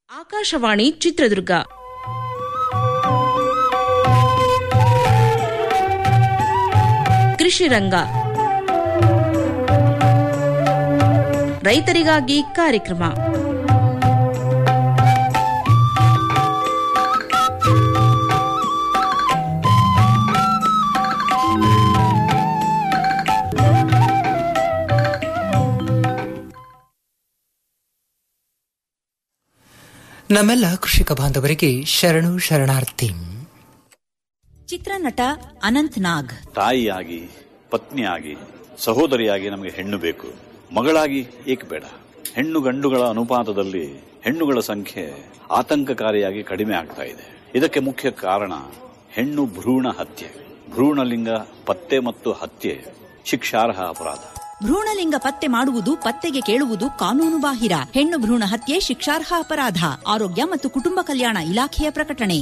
ಆಕಾಶವಾಣಿ ಚಿತ್ರದುರ್ಗ ಕೃಷಿ ರಂಗ ರೈತರಿಗಾಗಿ ಕಾರ್ಯಕ್ರಮ ನಮ್ಮೆಲ್ಲ ಕೃಷಿಕ ಬಾಂಧವರಿಗೆ ಶರಣು ಶರಣಾರ್ಥಿ ಚಿತ್ರನಟ ಅನಂತ್ ನಾಗ್ ತಾಯಿಯಾಗಿ ಪತ್ನಿಯಾಗಿ ಸಹೋದರಿಯಾಗಿ ನಮಗೆ ಹೆಣ್ಣು ಬೇಕು ಮಗಳಾಗಿ ಏಕೆ ಬೇಡ ಹೆಣ್ಣು ಗಂಡುಗಳ ಅನುಪಾತದಲ್ಲಿ ಹೆಣ್ಣುಗಳ ಸಂಖ್ಯೆ ಆತಂಕಕಾರಿಯಾಗಿ ಕಡಿಮೆ ಆಗ್ತಾ ಇದೆ ಇದಕ್ಕೆ ಮುಖ್ಯ ಕಾರಣ ಹೆಣ್ಣು ಭ್ರೂಣ ಹತ್ಯೆ ಭ್ರೂಣಲಿಂಗ ಪತ್ತೆ ಮತ್ತು ಹತ್ಯೆ ಶಿಕ್ಷಾರ್ಹ ಅಪರಾಧ ಭ್ರೂಣಲಿಂಗ ಪತ್ತೆ ಮಾಡುವುದು ಪತ್ತೆಗೆ ಕೇಳುವುದು ಕಾನೂನು ಬಾಹಿರ ಹೆಣ್ಣು ಭ್ರೂಣ ಹತ್ಯೆ ಶಿಕ್ಷಾರ್ಹ ಅಪರಾಧ ಆರೋಗ್ಯ ಮತ್ತು ಕುಟುಂಬ ಕಲ್ಯಾಣ ಇಲಾಖೆಯ ಪ್ರಕಟಣೆ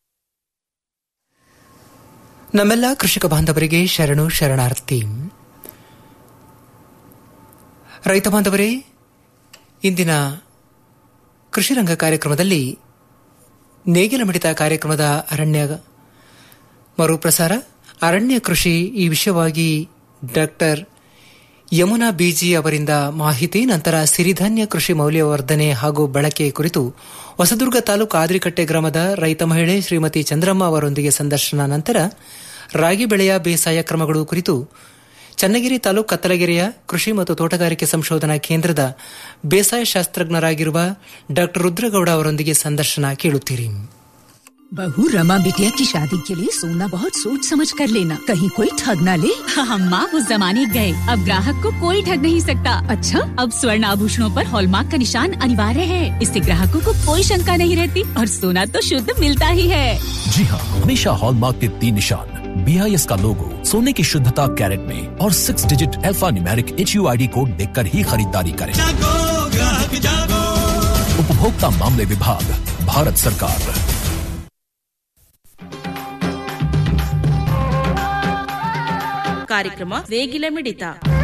ನಮ್ಮೆಲ್ಲ ಕೃಷಿಕ ಬಾಂಧವರಿಗೆ ಶರಣು ಶರಣಾರ್ಥಿ ರೈತ ಬಾಂಧವರೇ ಇಂದಿನ ಕೃಷಿ ರಂಗ ಕಾರ್ಯಕ್ರಮದಲ್ಲಿ ನೇಗಿಲ ಮಿಡಿತ ಕಾರ್ಯಕ್ರಮದ ಅರಣ್ಯ ಮರುಪ್ರಸಾರ ಅರಣ್ಯ ಕೃಷಿ ಈ ವಿಷಯವಾಗಿ ಡಾಕ್ಟರ್ ಯಮುನಾ ಬಿಜಿ ಅವರಿಂದ ಮಾಹಿತಿ ನಂತರ ಸಿರಿಧಾನ್ಯ ಕೃಷಿ ಮೌಲ್ಯವರ್ಧನೆ ಹಾಗೂ ಬಳಕೆ ಕುರಿತು ಹೊಸದುರ್ಗ ತಾಲೂಕು ಆದ್ರಿಕಟ್ಟೆ ಗ್ರಾಮದ ರೈತ ಮಹಿಳೆ ಶ್ರೀಮತಿ ಚಂದ್ರಮ್ಮ ಅವರೊಂದಿಗೆ ಸಂದರ್ಶನ ನಂತರ ರಾಗಿ ಬೆಳೆಯ ಬೇಸಾಯ ಕ್ರಮಗಳು ಕುರಿತು ಚನ್ನಗಿರಿ ತಾಲೂಕು ಕತ್ತಲಗೆರೆಯ ಕೃಷಿ ಮತ್ತು ತೋಟಗಾರಿಕೆ ಸಂಶೋಧನಾ ಕೇಂದ್ರದ ಬೇಸಾಯ ಶಾಸ್ತ್ರಜ್ಞರಾಗಿರುವ ಡಾಕ್ಟರ್ ರುದ್ರಗೌಡ ಅವರೊಂದಿಗೆ ಸಂದರ್ಶನ ಕೇಳುತ್ತೀರಿ बहू रमा बिटिया की शादी के लिए सोना बहुत सोच समझ कर लेना कहीं कोई ठग ना ले हम माँ उस जमाने गए अब ग्राहक को कोई ठग नहीं सकता अच्छा अब स्वर्ण आभूषणों पर हॉलमार्क का निशान अनिवार्य है इससे ग्राहकों को कोई शंका नहीं रहती और सोना तो शुद्ध मिलता ही है जी हाँ हमेशा हॉलमार्क के तीन निशान बी आई एस का लोगो सोने की शुद्धता कैरेट में और six digit alphanumeric H U I D code देख कर ही खरीदारी करें उपभोक्ता मामले विभाग भारत सरकार ಕಾರ್ಯಕ್ರಮ ನೇಗಿಲ ಮಿಡಿತ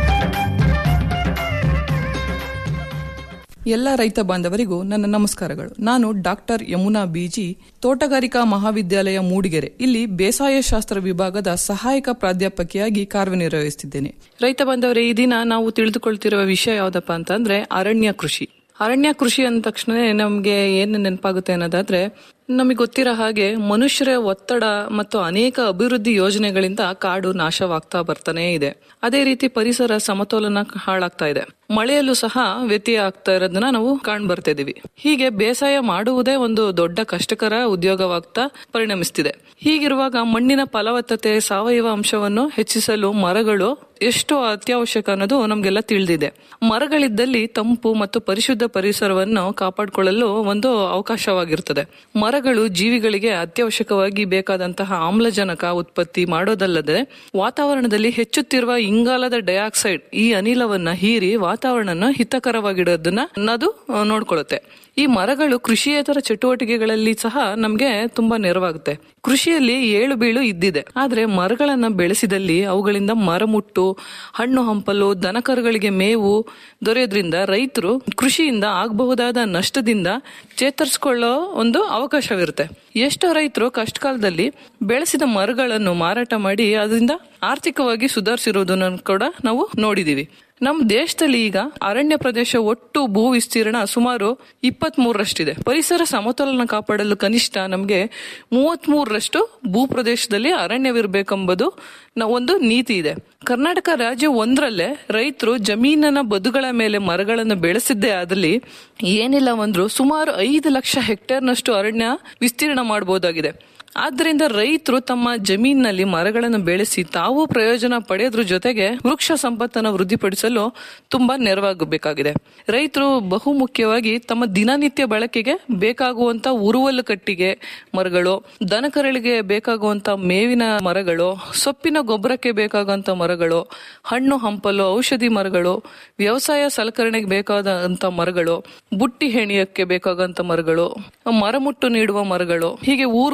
ಎಲ್ಲ ರೈತ ಬಾಂಧವರಿಗೂ ನನ್ನ ನಮಸ್ಕಾರಗಳು ನಾನು ಡಾಕ್ಟರ್ ಯಮುನಾ ಬಿಜಿ ತೋಟಗಾರಿಕಾ ಮಹಾವಿದ್ಯಾಲಯ ಮೂಡಿಗೆರೆ ಇಲ್ಲಿ ಬೇಸಾಯ ಶಾಸ್ತ್ರ ವಿಭಾಗದ ಸಹಾಯಕ ಪ್ರಾಧ್ಯಾಪಕಿಯಾಗಿ ಕಾರ್ಯನಿರ್ವಹಿಸುತ್ತಿದ್ದೇನೆ ರೈತ ಬಾಂಧವರೇ ಈ ದಿನ ನಾವು ತಿಳಿದುಕೊಳ್ತಿರುವ ವಿಷಯ ಯಾವ್ದಪ್ಪ ಅಂತಂದ್ರೆ ಅರಣ್ಯ ಕೃಷಿ ಅರಣ್ಯ ಕೃಷಿ ಅಂದ ತಕ್ಷಣ ನಮ್ಗೆ ಏನು ನೆನಪಾಗುತ್ತೆ ಅನ್ನೋದಾದ್ರೆ ನಮಗೆ ಗೊತ್ತಿರೋ ಹಾಗೆ ಮನುಷ್ಯರ ಒತ್ತಡ ಮತ್ತು ಅನೇಕ ಅಭಿವೃದ್ಧಿ ಯೋಜನೆಗಳಿಂದ ಕಾಡು ನಾಶವಾಗ್ತಾ ಬರ್ತಾನೆ ಇದೆ ಅದೇ ರೀತಿ ಪರಿಸರ ಸಮತೋಲನ ಹಾಳಾಗ್ತಾ ಇದೆ ಮಳೆಯಲ್ಲೂ ಸಹ ವ್ಯತ್ಯಯ ಆಗ್ತಾ ಇರೋದನ್ನ ನಾವು ಕಾಣ್ ಬರ್ತಾ ಇದೀವಿ ಹೀಗೆ ಬೇಸಾಯ ಮಾಡುವುದೇ ಒಂದು ದೊಡ್ಡ ಕಷ್ಟಕರ ಉದ್ಯೋಗವಾಗ್ತಾ ಪರಿಣಮಿಸ್ತಿದೆ ಹೀಗಿರುವಾಗ ಮಣ್ಣಿನ ಫಲವತ್ತತೆ ಸಾವಯವ ಅಂಶವನ್ನು ಹೆಚ್ಚಿಸಲು ಮರಗಳು ಎಷ್ಟು ಅತ್ಯವಶ್ಯಕ ಅನ್ನೋದು ನಮ್ಗೆಲ್ಲ ತಿಳಿದಿದೆ ಮರಗಳಿದ್ದಲ್ಲಿ ತಂಪು ಮತ್ತು ಪರಿಶುದ್ಧ ಪರಿಸರವನ್ನು ಕಾಪಾಡಿಕೊಳ್ಳಲು ಒಂದು ಅವಕಾಶವಾಗಿರ್ತದೆ ಮರಗಳು ಜೀವಿಗಳಿಗೆ ಅತ್ಯವಶ್ಯಕವಾಗಿ ಬೇಕಾದಂತಹ ಆಮ್ಲಜನಕ ಉತ್ಪತ್ತಿ ಮಾಡೋದಲ್ಲದೆ ವಾತಾವರಣದಲ್ಲಿ ಹೆಚ್ಚುತ್ತಿರುವ ಇಂಗಾಲದ ಡೈಆಕ್ಸೈಡ್ ಈ ಅನಿಲವನ್ನ ಹೀರಿ ವಾತಾವರಣ ಹಿತಕರವಾಗಿಡೋದನ್ನ ಅನ್ನೋದು ಆ, ನೋಡ್ಕೊಳ್ಳುತ್ತೆ ಈ ಮರಗಳು ಕೃಷಿಯೇತರ ಚಟುವಟಿಕೆಗಳಲ್ಲಿ ಸಹ ನಮ್ಗೆ ತುಂಬಾ ನೆರವಾಗುತ್ತೆ ಕೃಷಿಯಲ್ಲಿ ಏಳು ಬೀಳು ಇದ್ದಿದೆ ಆದ್ರೆ ಮರಗಳನ್ನ ಬೆಳೆಸಿದಲ್ಲಿ ಅವುಗಳಿಂದ ಮರಮುಟ್ಟು ಹಣ್ಣು ಹಂಪಲು ದನಕರುಗಳಿಗೆ ಮೇವು ದೊರೆಯೋದ್ರಿಂದ ರೈತರು ಕೃಷಿಯಿಂದ ಆಗಬಹುದಾದ ನಷ್ಟದಿಂದ ಚೇತರಿಸಿಕೊಳ್ಳೋ ಒಂದು ಅವಕಾಶವಿರುತ್ತೆ ಎಷ್ಟೋ ರೈತರು ಕಷ್ಟಕಾಲದಲ್ಲಿ ಬೆಳೆಸಿದ ಮರಗಳನ್ನು ಮಾರಾಟ ಮಾಡಿ ಅದರಿಂದ ಆರ್ಥಿಕವಾಗಿ ಸುಧಾರಿಸಿರೋದನ್ನು ಕೂಡ ನಾವು ನೋಡಿದೀವಿ ನಮ್ಮ ದೇಶದಲ್ಲಿ ಈಗ ಅರಣ್ಯ ಪ್ರದೇಶ ಒಟ್ಟು ಭೂ ವಿಸ್ತೀರ್ಣ ಸುಮಾರು ಇಪ್ಪತ್ತ್ ಮೂರರಷ್ಟಿದೆ ಪರಿಸರ ಸಮತೋಲನ ಕಾಪಾಡಲು ಕನಿಷ್ಠ ನಮಗೆ ಮೂವತ್ತ್ ಮೂರರಷ್ಟು ಭೂ ಪ್ರದೇಶದಲ್ಲಿ ಅರಣ್ಯವಿರಬೇಕೆಂಬುದು ನ- ಒಂದು ನೀತಿ ಇದೆ ಕರ್ನಾಟಕ ರಾಜ್ಯ ಒಂದರಲ್ಲೇ ರೈತರು ಜಮೀನನ ಬದುಗಳ ಮೇಲೆ ಮರಗಳನ್ನು ಬೆಳೆಸಿದ್ದೇ ಆದಲ್ಲಿ ಏನಿಲ್ಲ ಅಂದ್ರು ಸುಮಾರು ಐದು ಲಕ್ಷ ಹೆಕ್ಟೇರ್ನಷ್ಟು ಅರಣ್ಯ ವಿಸ್ತೀರ್ಣ ಮಾಡಬಹುದಾಗಿದೆ ಆದ್ದರಿಂದ ರೈತರು ತಮ್ಮ ಜಮೀನಿನಲ್ಲಿ ಮರಗಳನ್ನು ಬೆಳೆಸಿ ತಾವು ಪ್ರಯೋಜನ ಪಡೆಯೋದ್ರ ಜೊತೆಗೆ ವೃಕ್ಷ ಸಂಪತ್ತನ್ನು ವೃದ್ಧಿಪಡಿಸಲು ತುಂಬಾ ನೆರವಾಗಬೇಕಾಗಿದೆ ರೈತರು ಬಹು ಮುಖ್ಯವಾಗಿ ತಮ್ಮ ದಿನನಿತ್ಯ ಬಳಕೆಗೆ ಬೇಕಾಗುವಂತ ಉರುವಲು ಕಟ್ಟಿಗೆ ಮರಗಳು ದನಕರಳಿಗೆ ಬೇಕಾಗುವಂತ ಮೇವಿನ ಮರಗಳು ಸೊಪ್ಪಿನ ಗೊಬ್ಬರಕ್ಕೆ ಬೇಕಾಗುವಂತ ಮರಗಳು ಹಣ್ಣು ಹಂಪಲು ಔಷಧಿ ಮರಗಳು ವ್ಯವಸಾಯ ಸಲಕರಣೆಗೆ ಬೇಕಾದಂತ ಮರಗಳು ಬುಟ್ಟಿ ಹೆಣಿಯಕ್ಕೆ ಬೇಕಾಗುವಂತ ಮರಗಳು ಮರಮುಟ್ಟು ನೀಡುವ ಮರಗಳು ಹೀಗೆ ಊರ್ಗೋಲು ಅಥವಾ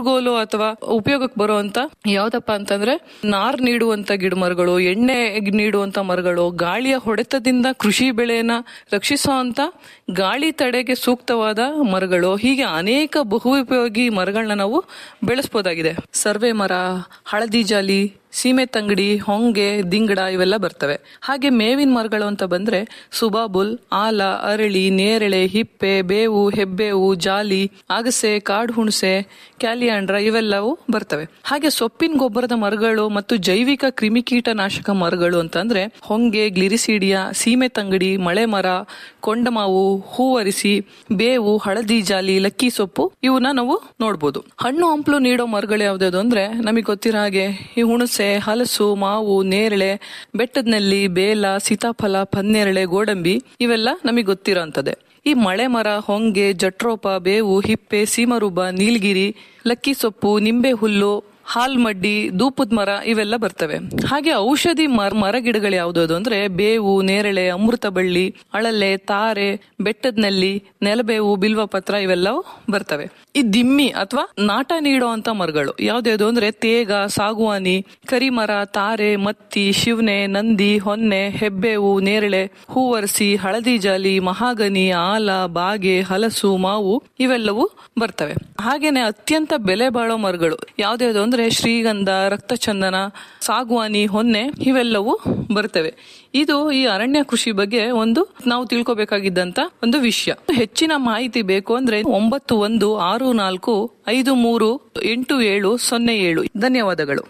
ಅಥವಾ ಉಪಯೋಗಕ್ಕೆ ಬರುವಂತ ಯಾವ್ದಪ್ಪ ಅಂತಂದ್ರೆ ನಾರ್ ನೀಡುವಂತ ಗಿಡ ಮರಗಳು ಎಣ್ಣೆ ನೀಡುವಂತ ಮರಗಳು ಗಾಳಿಯ ಹೊಡೆತದಿಂದ ಕೃಷಿ ಬೆಳೆಯನ್ನ ರಕ್ಷಿಸುವಂತ ಗಾಳಿ ತಡೆಗೆ ಸೂಕ್ತವಾದ ಮರಗಳು ಹೀಗೆ ಅನೇಕ ಬಹು ಉಪಯೋಗಿ ಮರಗಳನ್ನ ನಾವು ಬೆಳೆಸಬಹುದಾಗಿದೆ ಸರ್ವೆ ಮರ ಹಳದಿ ಜಾಲಿ ಸೀಮೆ ತಂಗಡಿ ಹೊಂಗೆ ದಿಂಗಡ ಇವೆಲ್ಲ ಬರ್ತವೆ ಹಾಗೆ ಮೇವಿನ ಮರಗಳು ಅಂತ ಬಂದ್ರೆ ಸುಬಾಬುಲ್ ಆಲ ಅರಳಿ ನೇರಳೆ ಹಿಪ್ಪೆ ಬೇವು ಹೆಬ್ಬೇವು ಜಾಲಿ ಅಗಸೆ ಕಾಡು ಹುಣಸೆ ಕ್ಯಾಲಿಯಾಂಡ್ರ ಇವೆಲ್ಲವೂ ಬರ್ತವೆ ಹಾಗೆ ಸೊಪ್ಪಿನ ಗೊಬ್ಬರದ ಮರಗಳು ಮತ್ತು ಜೈವಿಕ ಕ್ರಿಮಿಕೀಟನಾಶಕ ಮರಗಳು ಅಂತಂದ್ರೆ ಹೊಂಗೆ ಗ್ಲಿರಿಸಿಡಿಯಾ ಸೀಮೆ ತಂಗಡಿ ಮಳೆ ಮರ ಕೊಂಡಮಾವು ಹೂವರಿಸಿ ಬೇವು ಹಳದಿ ಜಾಲಿ ಲಕ್ಕಿ ಸೊಪ್ಪು ಇವನ್ನ ನಾವು ನೋಡ್ಬೋದು ಹಣ್ಣು ಹಂಪಲು ನೀಡೋ ಮರಗಳು ಯಾವ್ದು ಅಂದ್ರೆ ನಮಗೆ ಗೊತ್ತಿರೋ ಹಾಗೆ ಈ ಹುಣಸೆ ಹಲಸು ಮಾವು ನೇರಳೆ ಬೆಟ್ಟದನಲ್ಲಿ ಬೇಲ ಸೀತಾಫಲ ಪನ್ನೇರಳೆ ಗೋಡಂಬಿ ಇವೆಲ್ಲ ನಮಗೆ ಗೊತ್ತಿರೋ ಅಂತದೆ ಈ ಮಳೆ ಮರ ಹೊಂಗೆ ಜಟ್ರೋಪ ಬೇವು ಹಿಪ್ಪೆ ಸೀಮರುಬ ನೀಲಗಿರಿ ಲಕ್ಕಿ ಸೊಪ್ಪು ನಿಂಬೆ ಹುಲ್ಲು ಹಾಲ್ಮಡ್ಡಿ ದೂಪದ ಮರ ಇವೆಲ್ಲ ಬರ್ತವೆ ಹಾಗೆ ಔಷಧಿ ಮರ ಮರ ಗಿಡಗಳು ಯಾವ್ದು ಅಂದ್ರೆ ಬೇವು ನೇರಳೆ ಅಮೃತ ಬಳ್ಳಿ ಅಳಲೆ ತಾರೆ ಬೆಟ್ಟದ್ನಲ್ಲಿ ನೆಲಬೇವು ಬಿಲ್ವ ಪತ್ರ ಇವೆಲ್ಲವೂ ಬರ್ತವೆ ಈ ದಿಮ್ಮಿ ಅಥವಾ ನಾಟ ನೀಡುವಂತ ಮರಗಳು ಯಾವ್ದ್ಯಾವ್ದು ಅಂದ್ರೆ ತೇಗ ಸಾಗುವಾನಿ ಕರಿಮರ ತಾರೆ ಮತ್ತಿ ಶಿವನೆ ನಂದಿ ಹೊನ್ನೆ ಹೆಬ್ಬೇವು ನೇರಳೆ ಹೂವರ್ಸಿ ಹಳದಿ ಜಾಲಿ ಮಹಾಗನಿ ಆಲ ಬಾಗೆ ಹಲಸು ಮಾವು ಇವೆಲ್ಲವೂ ಬರ್ತವೆ ಹಾಗೇನೆ ಅತ್ಯಂತ ಬೆಲೆ ಬಾಳೋ ಮರಗಳು ಯಾವ್ದ್ಯಾವ್ದು ಅಂದ್ರೆ ಶ್ರೀಗಂಧ ರಕ್ತಚಂದನ ಸಾಗುವಾನಿ ಹೊನ್ನೆ ಇವೆಲ್ಲವೂ ಬರ್ತವೆ ಇದು ಈ ಅರಣ್ಯ ಕೃಷಿ ಬಗ್ಗೆ ಒಂದು ನಾವು ತಿಳ್ಕೊಬೇಕಾಗಿದ್ದಂತ ಒಂದು ವಿಷಯ ಹೆಚ್ಚಿನ ಮಾಹಿತಿ ಬೇಕು ಅಂದ್ರೆ ಒಂಬತ್ತು ಒಂದು ಆರು ನಾಲ್ಕು ಐದು ಮೂರು ಎಂಟು ಏಳು ಸೊನ್ನೆ ಏಳು ಧನ್ಯವಾದಗಳು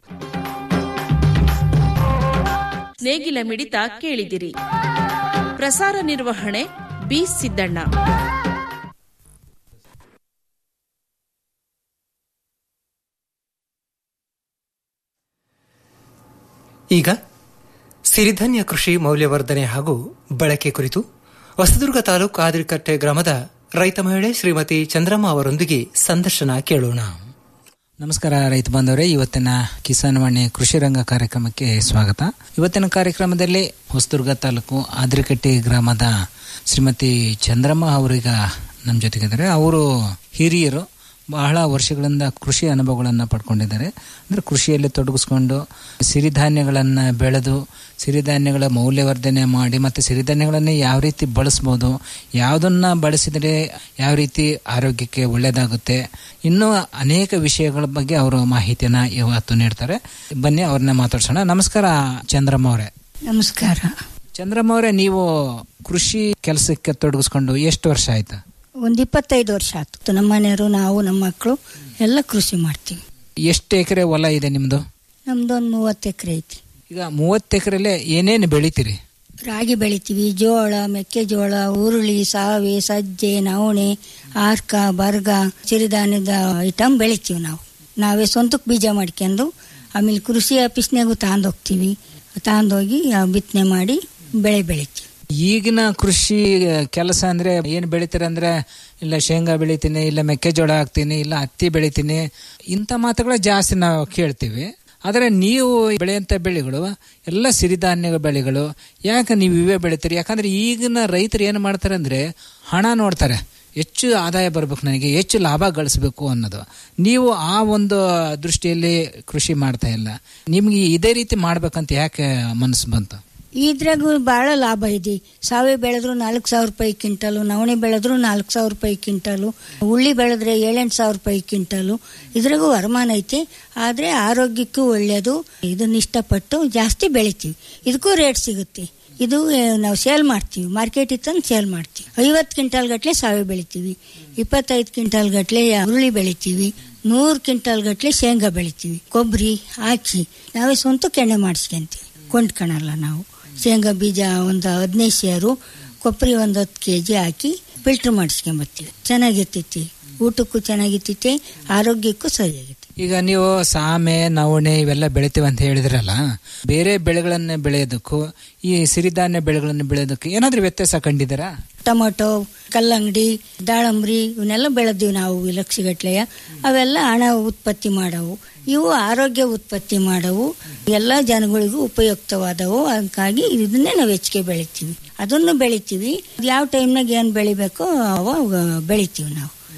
ನೇಗಿಲ ಮಿಡಿತ ಕೇಳಿದಿರಿ ಪ್ರಸಾರ ನಿರ್ವಹಣೆ ಬಿ ಸಿದ್ದಣ್ಣ ಈಗ ಸಿರಿಧಾನ್ಯ ಕೃಷಿ ಮೌಲ್ಯವರ್ಧನೆ ಹಾಗೂ ಬಳಕೆ ಕುರಿತು ಹೊಸದುರ್ಗ ತಾಲೂಕು ಆದಿರಿಕಟ್ಟೆ ಗ್ರಾಮದ ರೈತ ಮಹಿಳೆ ಶ್ರೀಮತಿ ಚಂದ್ರಮ್ಮ ಅವರೊಂದಿಗೆ ಸಂದರ್ಶನ ಕೇಳೋಣ ನಮಸ್ಕಾರ ರೈತ ಬಾಂಧವರೇ ಇವತ್ತಿನ ಕಿಸಾನ್ ವಾಣಿ ಕೃಷಿ ರಂಗ ಕಾರ್ಯಕ್ರಮಕ್ಕೆ ಸ್ವಾಗತ ಇವತ್ತಿನ ಕಾರ್ಯಕ್ರಮದಲ್ಲಿ ಹೊಸದುರ್ಗ ತಾಲೂಕು ಆದ್ರಿಕಟ್ಟಿ ಗ್ರಾಮದ ಶ್ರೀಮತಿ ಚಂದ್ರಮ್ಮ ಅವರೀಗ ನಮ್ಮ ಜೊತೆಗಿದ್ದಾರೆ ಅವರು ಹಿರಿಯರು ಬಹಳ ವರ್ಷಗಳಿಂದ ಕೃಷಿ ಅನುಭವಗಳನ್ನು ಪಡ್ಕೊಂಡಿದ್ದಾರೆ ಅಂದರೆ ಕೃಷಿಯಲ್ಲಿ ತೊಡಗಿಸ್ಕೊಂಡು ಸಿರಿಧಾನ್ಯಗಳನ್ನು ಬೆಳೆದು ಸಿರಿಧಾನ್ಯಗಳ ಮೌಲ್ಯವರ್ಧನೆ ಮಾಡಿ ಮತ್ತು ಸಿರಿಧಾನ್ಯಗಳನ್ನು ಯಾವ ರೀತಿ ಬಳಸ್ಬೋದು ಯಾವುದನ್ನು ಬಳಸಿದರೆ ಯಾವ ರೀತಿ ಆರೋಗ್ಯಕ್ಕೆ ಒಳ್ಳೆಯದಾಗುತ್ತೆ ಇನ್ನೂ ಅನೇಕ ವಿಷಯಗಳ ಬಗ್ಗೆ ಅವರು ಮಾಹಿತಿಯನ್ನು ಇವತ್ತು ನೀಡ್ತಾರೆ ಬನ್ನಿ ಅವ್ರನ್ನ ಮಾತಾಡ್ಸೋಣ ನಮಸ್ಕಾರ ಚಂದ್ರಮ್ಮ ಅವರೇ ನಮಸ್ಕಾರ ಚಂದ್ರಮ್ಮ ಅವರೇ ನೀವು ಕೃಷಿ ಕೆಲಸಕ್ಕೆ ತೊಡಗಿಸ್ಕೊಂಡು ಎಷ್ಟು ವರ್ಷ ಆಯ್ತು ಒಂದು ಇಪ್ಪತ್ತೈದು ವರ್ಷ ಆಯ್ತು ನಮ್ಮ ಮನೆಯವರು ನಾವು ನಮ್ಮ ಮಕ್ಕಳು ಎಲ್ಲ ಕೃಷಿ ಮಾಡ್ತೀವಿ ಎಷ್ಟು ಎಕರೆ ಹೊಲ ಇದೆ ನಿಮ್ಮದು ನಮ್ದೊಂದು ಮೂವತ್ತು ಎಕರೆ ಐತಿ ಈಗ ಮೂವತ್ತು ಎಕರೆಲೆ ಏನೇನು ಬೆಳಿತೀರಿ ರಾಗಿ ಬೆಳಿತೀವಿ ಜೋಳ ಮೆಕ್ಕೆಜೋಳ ಉರುಳಿ ಸಾವೆ ಸಜ್ಜೆ ನವಣೆ ಆರ್ಕ ಬರ್ಗ ಸಿರಿಧಾನ್ಯದ ಐಟಮ್ ಬೆಳಿತೀವಿ ನಾವು ನಾವೇ ಸ್ವಂತಕ್ಕೆ ಬೀಜ ಮಾಡ್ಕೊಂಡು ಆಮೇಲೆ ಕೃಷಿ ಆಫೀಸ್ನಾಗೂ ಹೋಗ್ತೀವಿ ತಗೊಂಡೋಗಿ ಬಿತ್ತನೆ ಮಾಡಿ ಬೆಳೆ ಬೆಳಿತೀವಿ ಈಗಿನ ಕೃಷಿ ಕೆಲಸ ಅಂದ್ರೆ ಏನ್ ಬೆಳಿತೀರ ಅಂದ್ರೆ ಇಲ್ಲ ಶೇಂಗಾ ಬೆಳಿತೀನಿ ಇಲ್ಲ ಮೆಕ್ಕೆಜೋಳ ಹಾಕ್ತೀನಿ ಇಲ್ಲ ಹತ್ತಿ ಬೆಳಿತೀನಿ ಇಂಥ ಮಾತುಗಳ ಜಾಸ್ತಿ ನಾವು ಕೇಳ್ತೀವಿ ಆದರೆ ನೀವು ಬೆಳೆಯಂತ ಬೆಳೆಗಳು ಎಲ್ಲ ಸಿರಿಧಾನ್ಯ ಬೆಳೆಗಳು ಯಾಕೆ ನೀವು ಇವೇ ಬೆಳಿತೀರಿ ಯಾಕಂದ್ರೆ ಈಗಿನ ರೈತರು ಏನು ಮಾಡ್ತಾರೆ ಅಂದ್ರೆ ಹಣ ನೋಡ್ತಾರೆ ಹೆಚ್ಚು ಆದಾಯ ಬರ್ಬೇಕು ನನಗೆ ಹೆಚ್ಚು ಲಾಭ ಗಳಿಸ್ಬೇಕು ಅನ್ನೋದು ನೀವು ಆ ಒಂದು ದೃಷ್ಟಿಯಲ್ಲಿ ಕೃಷಿ ಮಾಡ್ತಾ ಇಲ್ಲ ನಿಮ್ಗೆ ಇದೇ ರೀತಿ ಮಾಡ್ಬೇಕಂತ ಯಾಕೆ ಮನಸ್ಸು ಬಂತು ಇದ್ರಾಗೂ ಭಾಳ ಲಾಭ ಇದೆ ಸಾವೆ ಬೆಳೆದ್ರು ನಾಲ್ಕು ಸಾವಿರ ರೂಪಾಯಿ ಕ್ವಿಂಟಲು ನವಣೆ ಬೆಳೆದ್ರು ನಾಲ್ಕು ಸಾವಿರ ರೂಪಾಯಿ ಕ್ವಿಂಟಲು ಉಳ್ಳಿ ಬೆಳೆದ್ರೆ ಏಳೆಂಟು ಸಾವಿರ ರೂಪಾಯಿ ಕ್ವಿಂಟಲು ಇದ್ರಾಗೂ ವರಮಾನ ಐತಿ ಆದರೆ ಆರೋಗ್ಯಕ್ಕೂ ಒಳ್ಳೆಯದು ಇದನ್ನ ಇಷ್ಟಪಟ್ಟು ಜಾಸ್ತಿ ಬೆಳಿತೀವಿ ಇದಕ್ಕೂ ರೇಟ್ ಸಿಗುತ್ತೆ ಇದು ಆ, ನಾವು ಸೇಲ್ ಮಾಡ್ತೀವಿ ಮಾರ್ಕೆಟ್ ಇತ್ತಂದು ಸೇಲ್ ಮಾಡ್ತೀವಿ ಐವತ್ತು ಕ್ವಿಂಟಲ್ ಗಟ್ಟಲೆ ಸಾವೆ ಬೆಳಿತೀವಿ ಇಪ್ಪತ್ತೈದು ಕ್ವಿಂಟಲ್ ಗಟ್ಟಲೆ ಹುರುಳಿ ಬೆಳಿತೀವಿ ನೂರು ಕ್ವಿಂಟಲ್ ಗಟ್ಟಲೆ ಶೇಂಗಾ ಬೆಳಿತೀವಿ ಕೊಬ್ಬರಿ ಹಾಕಿ ನಾವೇ ಸ್ವಂತ ಕೆಣ್ಣೆ ಮಾಡಿಸ್ಕೊಂತೀವಿ ಕೊಂಡ್ಕೊಳಲ್ಲ ನಾವು ಶೇಂಗಾ ಬೀಜ ಒಂದು ಹದಿನೈದು ಸೇರು ಕೊಬ್ಬರಿ ಒಂದು ಹತ್ತು ಕೆ ಜಿ ಹಾಕಿ ಫಿಲ್ಟರ್ ಮಾಡಿಸ್ಕೊಂಬರ್ತೀವಿ ಚೆನ್ನಾಗಿರ್ತೈತಿ ಊಟಕ್ಕೂ ಚೆನ್ನಾಗಿರ್ತೈತಿ ಆರೋಗ್ಯಕ್ಕೂ ಸರಿಯಾಗೈತಿ ಈಗ ನೀವು ಸಾಮೆ ನವಣೆ ಇವೆಲ್ಲ ಬೆಳಿತೀವಿ ಅಂತ ಹೇಳಿದ್ರಲ್ಲ ಬೇರೆ ಬೆಳೆಗಳನ್ನ ಬೆಳೆಯೋದಕ್ಕೂ ಈ ಸಿರಿಧಾನ್ಯ ಬೆಳೆಗಳನ್ನು ಬೆಳೆಯೋದಕ್ಕೂ ಏನಾದ್ರೂ ವ್ಯತ್ಯಾಸ ಕಂಡಿದ್ದೀರಾ ಟೊಮೊಟೊ ಕಲ್ಲಂಗಡಿ ದಾಳಂಬ್ರಿ ಇವನ್ನೆಲ್ಲ ಬೆಳೆದೀವಿ ನಾವು ಲಕ್ಷಗಟ್ಲೆಯ ಅವೆಲ್ಲ ಹಣ ಉತ್ಪತ್ತಿ ಮಾಡವು ಇವು ಆರೋಗ್ಯ ಉತ್ಪತ್ತಿ ಮಾಡವು ಎಲ್ಲ ಜನಗಳಿಗೂ ಉಪಯುಕ್ತವಾದವು ಹಾಗಾಗಿ ಇದನ್ನೇ ನಾವು ಹೆಚ್ಚಿಗೆ ಬೆಳಿತೀವಿ ಅದನ್ನು ಬೆಳಿತೀವಿ ಯಾವ ಟೈಮ್ನಾಗ ಏನು ಬೆಳಿಬೇಕೋ ಅವಾಗ ಬೆಳಿತೀವಿ ನಾವು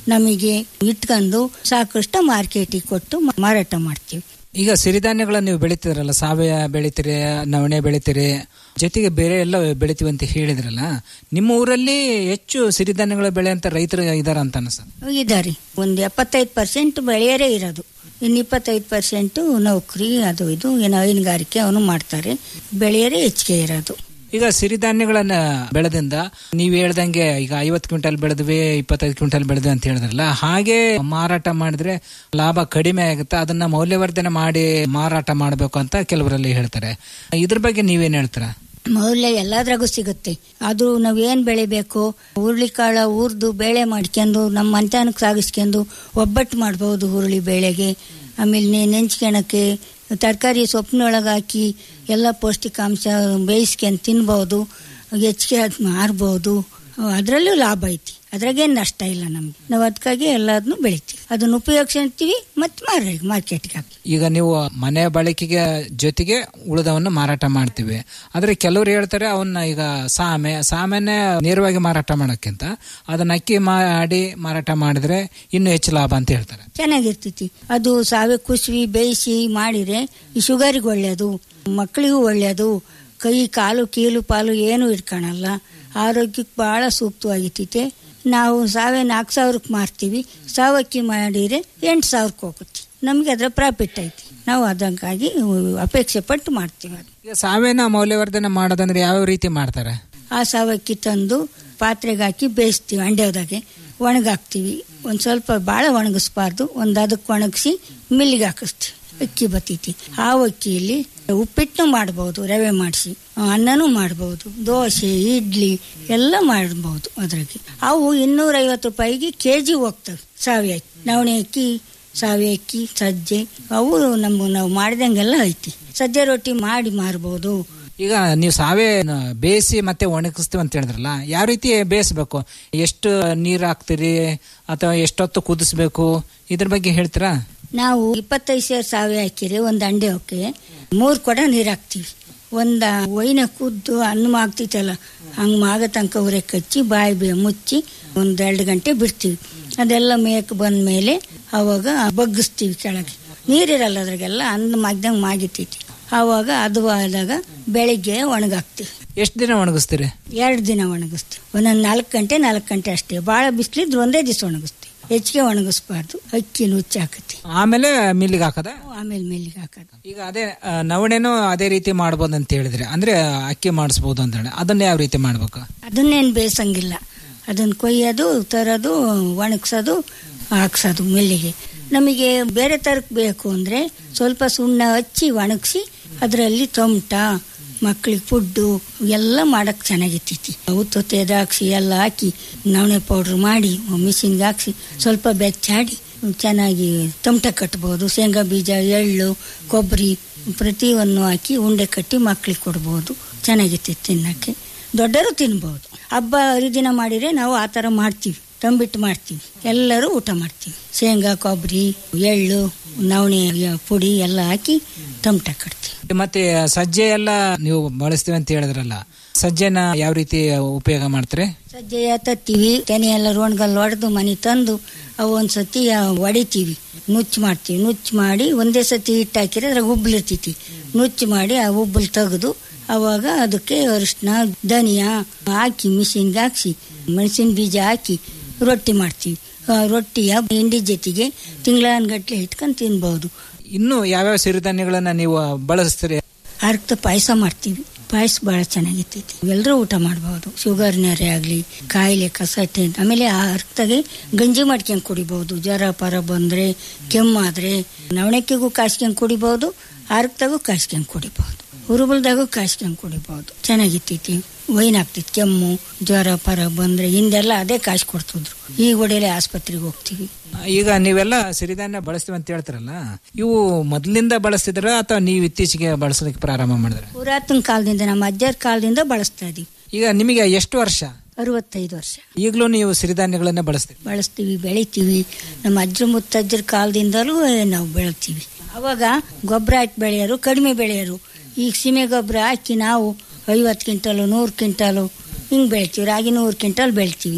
ನಮಗೆ ಇಟ್ಕೊಂಡು ಸಾಕಷ್ಟು ಮಾರ್ಕೆಟಿಗೆ ಕೊಟ್ಟು ಮ- ಮಾರಾಟ ಮಾಡ್ತೀವಿ ಈಗ ಸಿರಿಧಾನ್ಯಗಳನ್ನ ನೀವು ಬೆಳಿತಿದ್ರಲ್ಲ ಸಾವಯವ ಬೆಳಿತೀರಿ ನವಣೆ ಬೆಳಿತೀರಿ ಜೊತೆಗೆ ಬೇರೆ ಎಲ್ಲ ಬೆಳಿತೀವಿ ಅಂತ ಹೇಳಿದ್ರಲ್ಲ ನಿಮ್ಮ ಊರಲ್ಲಿ ಹೆಚ್ಚು ಸಿರಿಧಾನ್ಯಗಳ ಬೆಳೆಯಂತ ರೈತರು ಇದಾರ ಅಂತ ಅನ್ಸುತ್ತೆ ಇದ್ದಾರೆ ಒಂದು ಎಪ್ಪತ್ತೈದು ಪರ್ಸೆಂಟ್ ಬೆಳೆಯರೇ ಇರೋದು ಇನ್ನು ಇಪ್ಪತ್ತೈದು ಪರ್ಸೆಂಟು ನೌಕರಿ ಅದು ಇದು ಏನೋ ಹೈನುಗಾರಿಕೆ ಅವನು ಮಾಡ್ತಾರೆ ಬೆಳೆಯರೇ ಹೆಚ್ಚಿಗೆ ಇರೋದು ಈಗ ಸಿರಿಧಾನ್ಯಗಳನ್ನ ಬೆಳೆದಿಂದ ನೀವು ಹೇಳ್ದಂಗೆ ಈಗ ಐವತ್ತು ಕ್ವಿಂಟಲ್ ಬೆಳೆದ್ವಿ ಇಪ್ಪತ್ತೈದು ಕ್ವಿಂಟಲ್ ಬೆಳೆದ್ವಿ ಅಂತ ಹೇಳಿದ್ರಲ್ಲ ಹಾಗೆ ಮಾರಾಟ ಮಾಡಿದ್ರೆ ಲಾಭ ಕಡಿಮೆ ಆಗುತ್ತೆ ಅದನ್ನ ಮೌಲ್ಯವರ್ಧನೆ ಮಾಡಿ ಮಾರಾಟ ಮಾಡಬೇಕು ಅಂತ ಕೆಲವರಲ್ಲಿ ಹೇಳ್ತಾರೆ ಇದ್ರ ಬಗ್ಗೆ ನೀವೇನ್ ಹೇಳ್ತೀರಾ ಮೌಲ್ಯ ಎಲ್ಲದ್ರಾಗೂ ಸಿಗುತ್ತೆ ಅದು ನಾವೇನ್ ಬೆಳಿಬೇಕು ಹುರುಳಿಕಾಳ ಹುರ್ದು ಬೇಳೆ ಮಾಡ್ಕೊಂಡು ನಮ್ಮ ಮಂಚಾನಕ್ಕೆ ಸಾಗಿಸ್ಕೊಂಡು ಒಬ್ಬಟ್ಟು ಮಾಡ್ಬೋದು ಹುರುಳಿ ಬೇಳೆಗೆ ಆಮೇಲೆ ನೆ- ನೆಂಚ್ಕೊಳಕ್ಕೆ ತರಕಾರಿ ಸೊಪ್ಪಿನೊಳಗೆ ಹಾಕಿ ಎಲ್ಲ ಪೌಷ್ಟಿಕಾಂಶ ಬೇಯಿಸ್ಕೊಂಡು ತಿನ್ಬೋದು ಹೆಚ್ಚಿಗೆ ಅದು ಮಾರ್ಬೋದು ಅದರಲ್ಲೂ ಲಾಭ ಐತಿ ಅದ್ರಾಗೇನು ನಷ್ಟ ಇಲ್ಲ ನಮ್ಗೆ ನಾವು ಅದಕ್ಕಾಗಿ ಎಲ್ಲದನ್ನು ಬೆಳಿತೀವಿ ಅದನ್ನ ಉಪಯೋಗಿಸ್ತೀವಿ ಮತ್ತೆ ಮಾರ ಮಾರ್ಕೆಟ್ಗೆ ಹಾಕಿ ಈಗ ನೀವು ಮನೆ ಬಳಕೆಗೆ ಜೊತೆಗೆ ಉಳಿದವನ್ನು ಮಾರಾಟ ಮಾಡ್ತೀವಿ ಆದ್ರೆ ಕೆಲವರು ಹೇಳ್ತಾರೆ ಅವನ್ನ ಈಗ ಸಾಮೆ ಸಾಮೆನೆ ನೇರವಾಗಿ ಮಾರಾಟ ಮಾಡೋಕ್ಕಿಂತ ಅದನ್ನ ಅಕ್ಕಿ ಮಾಡಿ ಮಾರಾಟ ಮಾಡಿದ್ರೆ ಇನ್ನೂ ಹೆಚ್ಚು ಲಾಭ ಅಂತ ಹೇಳ್ತಾರೆ ಚೆನ್ನಾಗಿರ್ತೈತಿ ಅದು ಸಾವೆ ಕುಸುವಿ ಬೇಯಿಸಿ ಮಾಡಿದ್ರೆ ಈ ಶುಗರಿಗೆ ಒಳ್ಳೆಯದು ಮಕ್ಕಳಿಗೂ ಒಳ್ಳೆಯದು ಕೈ ಕಾಲು ಕೀಲು ಪಾಲು ಏನು ಇಟ್ಕೊಳಲ್ಲ ಆರೋಗ್ಯಕ್ಕೆ ಭಾಳ ಸೂಕ್ತವಾಗಿರ್ತೈತೆ ನಾವು ಸಾವೆ ನಾಲ್ಕು ಸಾವಿರಕ್ಕೆ ಮಾರ್ತೀವಿ ಸಾವಕ್ಕಿ ಮಾಡಿದ್ರೆ ಎಂಟು ಸಾವಿರಕ್ಕೆ ಹೋಗುತ್ತೆ ನಮಗೆ ಅದರ ಪ್ರಾಫಿಟ್ ಐತಿ ನಾವು ಅದಕ್ಕಾಗಿ ಅಪೇಕ್ಷೆ ಪಟ್ಟು ಮಾಡ್ತೀವಿ ಅದು ಈಗ ಸಾವೇನ ಮೌಲ್ಯವರ್ಧನೆ ಮಾಡೋದಂದ್ರೆ ಯಾವ ರೀತಿ ಮಾಡ್ತಾರೆ ಆ ಸಾವಕ್ಕಿ ತಂದು ಪಾತ್ರೆಗೆ ಹಾಕಿ ಬೇಯಿಸ್ತೀವಿ ಅಂಡ್ಯದಾಗೆ ಒಣಗಾಕ್ತೀವಿ ಒಂದು ಸ್ವಲ್ಪ ಭಾಳ ಒಣಗಿಸ್ಬಾರ್ದು ಒಂದು ಅದಕ್ಕೆ ಒಣಗಿಸಿ ಮಿಲ್ಲಿಗೆ ಹಾಕಿಸ್ತೀವಿ ಅಕ್ಕಿ ಬತ್ತೈತಿ ಆ ಅಕ್ಕಿಯಲ್ಲಿ ಉಪ್ಪಿಟ್ಟು ಮಾಡ್ಬೋದು ರವೆ ಮಾಡಿಸಿ ಅನ್ನನೂ ಮಾಡ್ಬೋದು ದೋಸೆ ಇಡ್ಲಿ ಎಲ್ಲ ಮಾಡ್ಬೋದು ಅದ್ರಾಗೆ ಅವು ಇನ್ನೂರೈವತ್ತು ರೂಪಾಯಿಗೆ ಕೆ ಜಿ ಹೋಗ್ತವೆ ಸಾವಿ ಅಕ್ಕಿ ನವಣೆ ಅಕ್ಕಿ ಸಾವಿ ಅಕ್ಕಿ ಸಜ್ಜೆ ಅವು ನಮ್ಮ ನಾವು ಮಾಡಿದಂಗೆಲ್ಲ ಐತಿ ಸಜ್ಜೆ ರೊಟ್ಟಿ ಮಾಡಿ ಮಾರ್ಬೋದು ಈಗ ನೀವು ಸಾವೆ ಬೇಯಿಸಿ ಮತ್ತೆ ಒಣಗಿಸ್ತೀವಿ ಅಂತ ಹೇಳಿದ್ರಲ್ಲ ಯಾವ ರೀತಿ ಬೇಯಿಸ್ಬೇಕು ಎಷ್ಟು ನೀರು ಹಾಕ್ತೀರಿ ಅಥವಾ ಎಷ್ಟೊತ್ತು ಕುದಿಸ್ಬೇಕು ಇದ್ರ ಬಗ್ಗೆ ಹೇಳ್ತೀರಾ ನಾವು ಇಪ್ಪತ್ತೈದು ಸೇರ್ ಸಾವೆ ಹಾಕಿರಿ ಒಂದು ಅಂಡೆ ಹೊಕ್ಕೆ ಮೂರು ಕೊಡ ನೀರು ಹಾಕ್ತೀವಿ ಒಂದು ಒಯ್ನ ಕುದ್ದು ಅನ್ನ ಆಗ್ತೈತಲ್ಲ ಹಂಗೆ ಮಾಗ ತನಕ ಉರೆ ಕಚ್ಚಿ ಬಾಯಿ ಬೇ ಮುಚ್ಚಿ ಒಂದು ಎರಡು ಗಂಟೆ ಬಿಡ್ತೀವಿ ಅದೆಲ್ಲ ಮೇಕ್ ಬಂದ ಮೇಲೆ ಅವಾಗ ಬಗ್ಗಿಸ್ತೀವಿ ಕೆಳಗೆ ನೀರಿರಲ್ಲ ಅದ್ರಾಗೆಲ್ಲ ಅನ್ನ ಮಾಗ್ದಂಗೆ ಮಾಗಿತೈತಿ ಆವಾಗ ಅದು ಆದಾಗ ಬೆಳಿಗ್ಗೆ ಒಣಗಾಕ್ತೀವಿ ಎಷ್ಟು ದಿನ ಒಣಗಿಸ್ತೀರಿ ಎರಡು ದಿನ ಒಣಗಿಸ್ತೀವಿ ಒಂದೊಂದು ನಾಲ್ಕು ಗಂಟೆ ನಾಲ್ಕು ಗಂಟೆ ಅಷ್ಟೇ ಭಾಳ ಬಿಸಿಲಿದ್ರೆ ಒಂದೇ ದಿವಸ ಒಣಗಿಸ್ತೀವಿ ಹೆಚ್ಚಿಗೆ ಒಣಗಿಸ್ಬಾರ್ದು ಅಕ್ಕಿ ನುಚ್ಚಿ ಹಾಕತಿ ಆಮೇಲೆ ಮಿಲ್ಲಿಗೆ ಹಾಕದ ಆಮೇಲೆ ಮೇಲಿಗೆ ಹಾಕೋದು ಈಗ ಅದೇ ಆ, ನವಣೆನೂ ಅದೇ ರೀತಿ ಮಾಡ್ಬೋದು ಅಂತ ಹೇಳಿದ್ರೆ ಅಂದ್ರೆ ಅಕ್ಕಿ ಮಾಡಿಸ್ಬೋದು ಅಂತ ಹೇಳಿ ಅದನ್ನ ಯಾವ ರೀತಿ ಮಾಡ್ಬೇಕು ಅದನ್ನೇನು ಬೇಯಿಸಂಗಿಲ್ಲ ಅದನ್ನ ಕೊಯ್ಯೋದು ತರೋದು ಒಣಗ್ಸೋದು ಹಾಕ್ಸೋದು ಮಿಲ್ಲಿಗೆ ನಮಗೆ ಬೇರೆ ತರಕ್ಕೆ ಬೇಕು ಅಂದರೆ ಸ್ವಲ್ಪ ಸುಣ್ಣ ಹಚ್ಚಿ ಒಣಗಿಸಿ ಅದರಲ್ಲಿ ಟೊಮ್ಟ ಮಕ್ಕಳಿಗೆ ಫುಡ್ಡು ಎಲ್ಲ ಮಾಡಕ್ಕೆ ಚೆನ್ನಾಗಿರ್ತೈತಿ ಉತ್ತೊತ್ತೆ ದ್ರಾಕ್ಷಿ ಎಲ್ಲ ಹಾಕಿ ನವಣೆ ಪೌಡ್ರ್ ಮಾಡಿ ಮಿಷಿನ್ಗೆ ಹಾಕ್ಸಿ ಸ್ವಲ್ಪ ಬೆಚ್ಚಾಡಿ ಚೆನ್ನಾಗಿ ಟೊಮ್ಟ ಕಟ್ಬೋದು ಶೇಂಗಾ ಬೀಜ ಎಳ್ಳು ಕೊಬ್ಬರಿ ಪ್ರತಿಯೊಂದು ಹಾಕಿ ಉಂಡೆ ಕಟ್ಟಿ ಮಕ್ಕಳಿಗೆ ಕೊಡ್ಬೋದು ಚೆನ್ನಾಗಿರ್ತೈತಿ ತಿನ್ನಕ್ಕೆ ದೊಡ್ಡರು ತಿನ್ಬೋದು ಹಬ್ಬ ಹರಿದಿನ ಮಾಡಿದ್ರೆ ನಾವು ಆ ಥರ ಮಾಡ್ತೀವಿ ತಂಬಿಟ್ಟು ಮಾಡ್ತೀವಿ ಎಲ್ಲರೂ ಊಟ ಮಾಡ್ತೀವಿ ಶೇಂಗಾ ಕೊಬ್ಬರಿ ಎಳ್ಳು ನವಣೆ ಪುಡಿ ಎಲ್ಲ ಹಾಕಿ ಟೊಮ್ಟ ಕಟ್ತೀವಿ ಮತ್ತೆ ಸಜ್ಜೆ ಎಲ್ಲ ನೀವು ಬಳಸ್ತೀವಿ ಅಂತ ಹೇಳಿದ್ರಲ್ಲ ಸಜ್ಜೆನ ಯಾವ ರೀತಿ ಉಪಯೋಗ ಮಾಡ್ತಾರೆ ಸಜ್ಜೆಯ ತತ್ತೀವಿ ತೆನೆ ಎಲ್ಲ ರೋಣ್ಗಲ್ ಹೊಡೆದು ಮನೆ ತಂದು ಅವು ಒಂದು ಸತಿ ಹೊಡಿತೀವಿ ನುಚ್ಚು ಮಾಡ್ತೀವಿ ನುಚ್ಚು ಮಾಡಿ ಒಂದೇ ಸತಿ ಹಿಟ್ಟು ಹಾಕಿದ್ರೆ ಅದ್ರಾಗ ಉಬ್ಬಲ್ ಇರ್ತೈತಿ ನುಚ್ಚು ಮಾಡಿ ಆ ಉಬ್ಬಲ್ ತೆಗೆದು ಅವಾಗ ಅದಕ್ಕೆ ಅರಿಶಿನ ಧನಿಯಾ ಹಾಕಿ ಮಿಷಿನ್ಗೆ ಹಾಕ್ಸಿ ಮೆಣಸಿನ ಬೀಜ ಹಾಕಿ ರೊಟ್ಟಿ ಮಾಡ್ತೀವಿ ಆ ರೊಟ್ಟಿಯ ಹಿಂಡಿ ಜೊತೆಗೆ ತಿಂಗಳನ್ಗಟ್ಲೆ ಇಟ್ಕೊಂಡು ತಿನ್ಬೋದು ಇನ್ನು ಯಾವ್ಯಾವ ಸಿರಿಧಾನ್ಯಗಳನ್ನ ನೀವು ಬಳಸ್ತೀರಿ ಅರ್ಥ ಪಾಯಸ ಮಾಡ್ತೀವಿ ಪಾಯಸ ಭಾಳ ಚೆನ್ನಾಗಿರ್ತೈತಿ ಎಲ್ಲರೂ ಊಟ ಮಾಡ್ಬೋದು ಶುಗರ್ ನೆರೆ ಆಗಲಿ ಕಾಯಿಲೆ ಕಸಟೆ ಆಮೇಲೆ ಆ ಅರ್ಥಗೆ ಗಂಜಿ ಮಾಡ್ಕೊಂಡು ಕುಡಿಬೋದು ಜ್ವರ ಪರ ಬಂದರೆ ಕೆಮ್ಮಾದರೆ ನವಣಕ್ಕಿಗೂ ಕಾಸ್ಕೊಂಡು ಕುಡಿಬೋದು ಅರ್ಕದಾಗೂ ಕಾಸ್ಕೊಂಡು ಕುಡಿಬೋದು ಹುರುಬಲ್ದಾಗೂ ಕಾಸ್ಕೊಂಡು ಕುಡಿಬೋದು ಚೆನ್ನಾಗಿರ್ತೈತಿ ವೈನ್ ಆಗ್ತೈತಿ ಕೆಮ್ಮು ಜ್ವರ ಪರ ಬಂದರೆ ಹಿಂದೆಲ್ಲ ಅದೇ ಕಾಸು ಕೊಡ್ತಿದ್ರು ಈಗ ಒಡೆಯಲೆ ಆಸ್ಪತ್ರೆಗೆ ಹೋಗ್ತೀವಿ ಈಗ ನೀವೆಲ್ಲ ಸಿರಿಧಾನ್ಯ ಬಳಸ್ತೀವಿ ಅಂತ ಹೇಳ್ತಾರಲ್ಲ ಇವು ಮೊದಲಿಂದ ಬಳಸ್ತಿದ್ರ ಅಥವಾ ನೀವು ಇತ್ತೀಚೆಗೆ ಬಳಸೋದಕ್ಕೆ ಪ್ರಾರಂಭ ಮಾಡಿದ್ರೆ ಪುರಾತನ ಕಾಲದಿಂದ ನಮ್ಮ ಅಜ್ಜರ ಕಾಲದಿಂದ ಬಳಸ್ತಾ ಇದೀವಿ ಈಗ ನಿಮಗೆ ಎಷ್ಟು ವರ್ಷ ಅರವತ್ತೈದು ವರ್ಷ ಈಗಲೂ ನೀವು ಸಿರಿಧಾನ್ಯಗಳನ್ನ ಬಳಸ್ತೀರಿ ಬಳಸ್ತೀವಿ ಬೆಳಿತೀವಿ ನಮ್ಮ ಅಜ್ಜ ಮುತ್ತಜ್ಜರ ಕಾಲದಿಂದಲೂ ನಾವು ಬೆಳಿತೀವಿ ಅವಾಗ ಗೊಬ್ಬರ ಹಾಕಿ ಬೆಳೆಯೋರು ಕಡಿಮೆ ಬೆಳೆಯೋರು ಈಗ ಸೀಮೆ ಗೊಬ್ಬರ ಹಾಕಿ ನಾವು ಐವತ್ತು ಕ್ವಿಂಟಲು ನೂರು ಕ್ವಿಂಟಲು ಹಿಂಗೆ ಬೆಳಿತೀವಿ ರಾಗಿ ನೂರು ಕ್ವಿಂಟಲ್ ಬೆಳಿತೀವಿ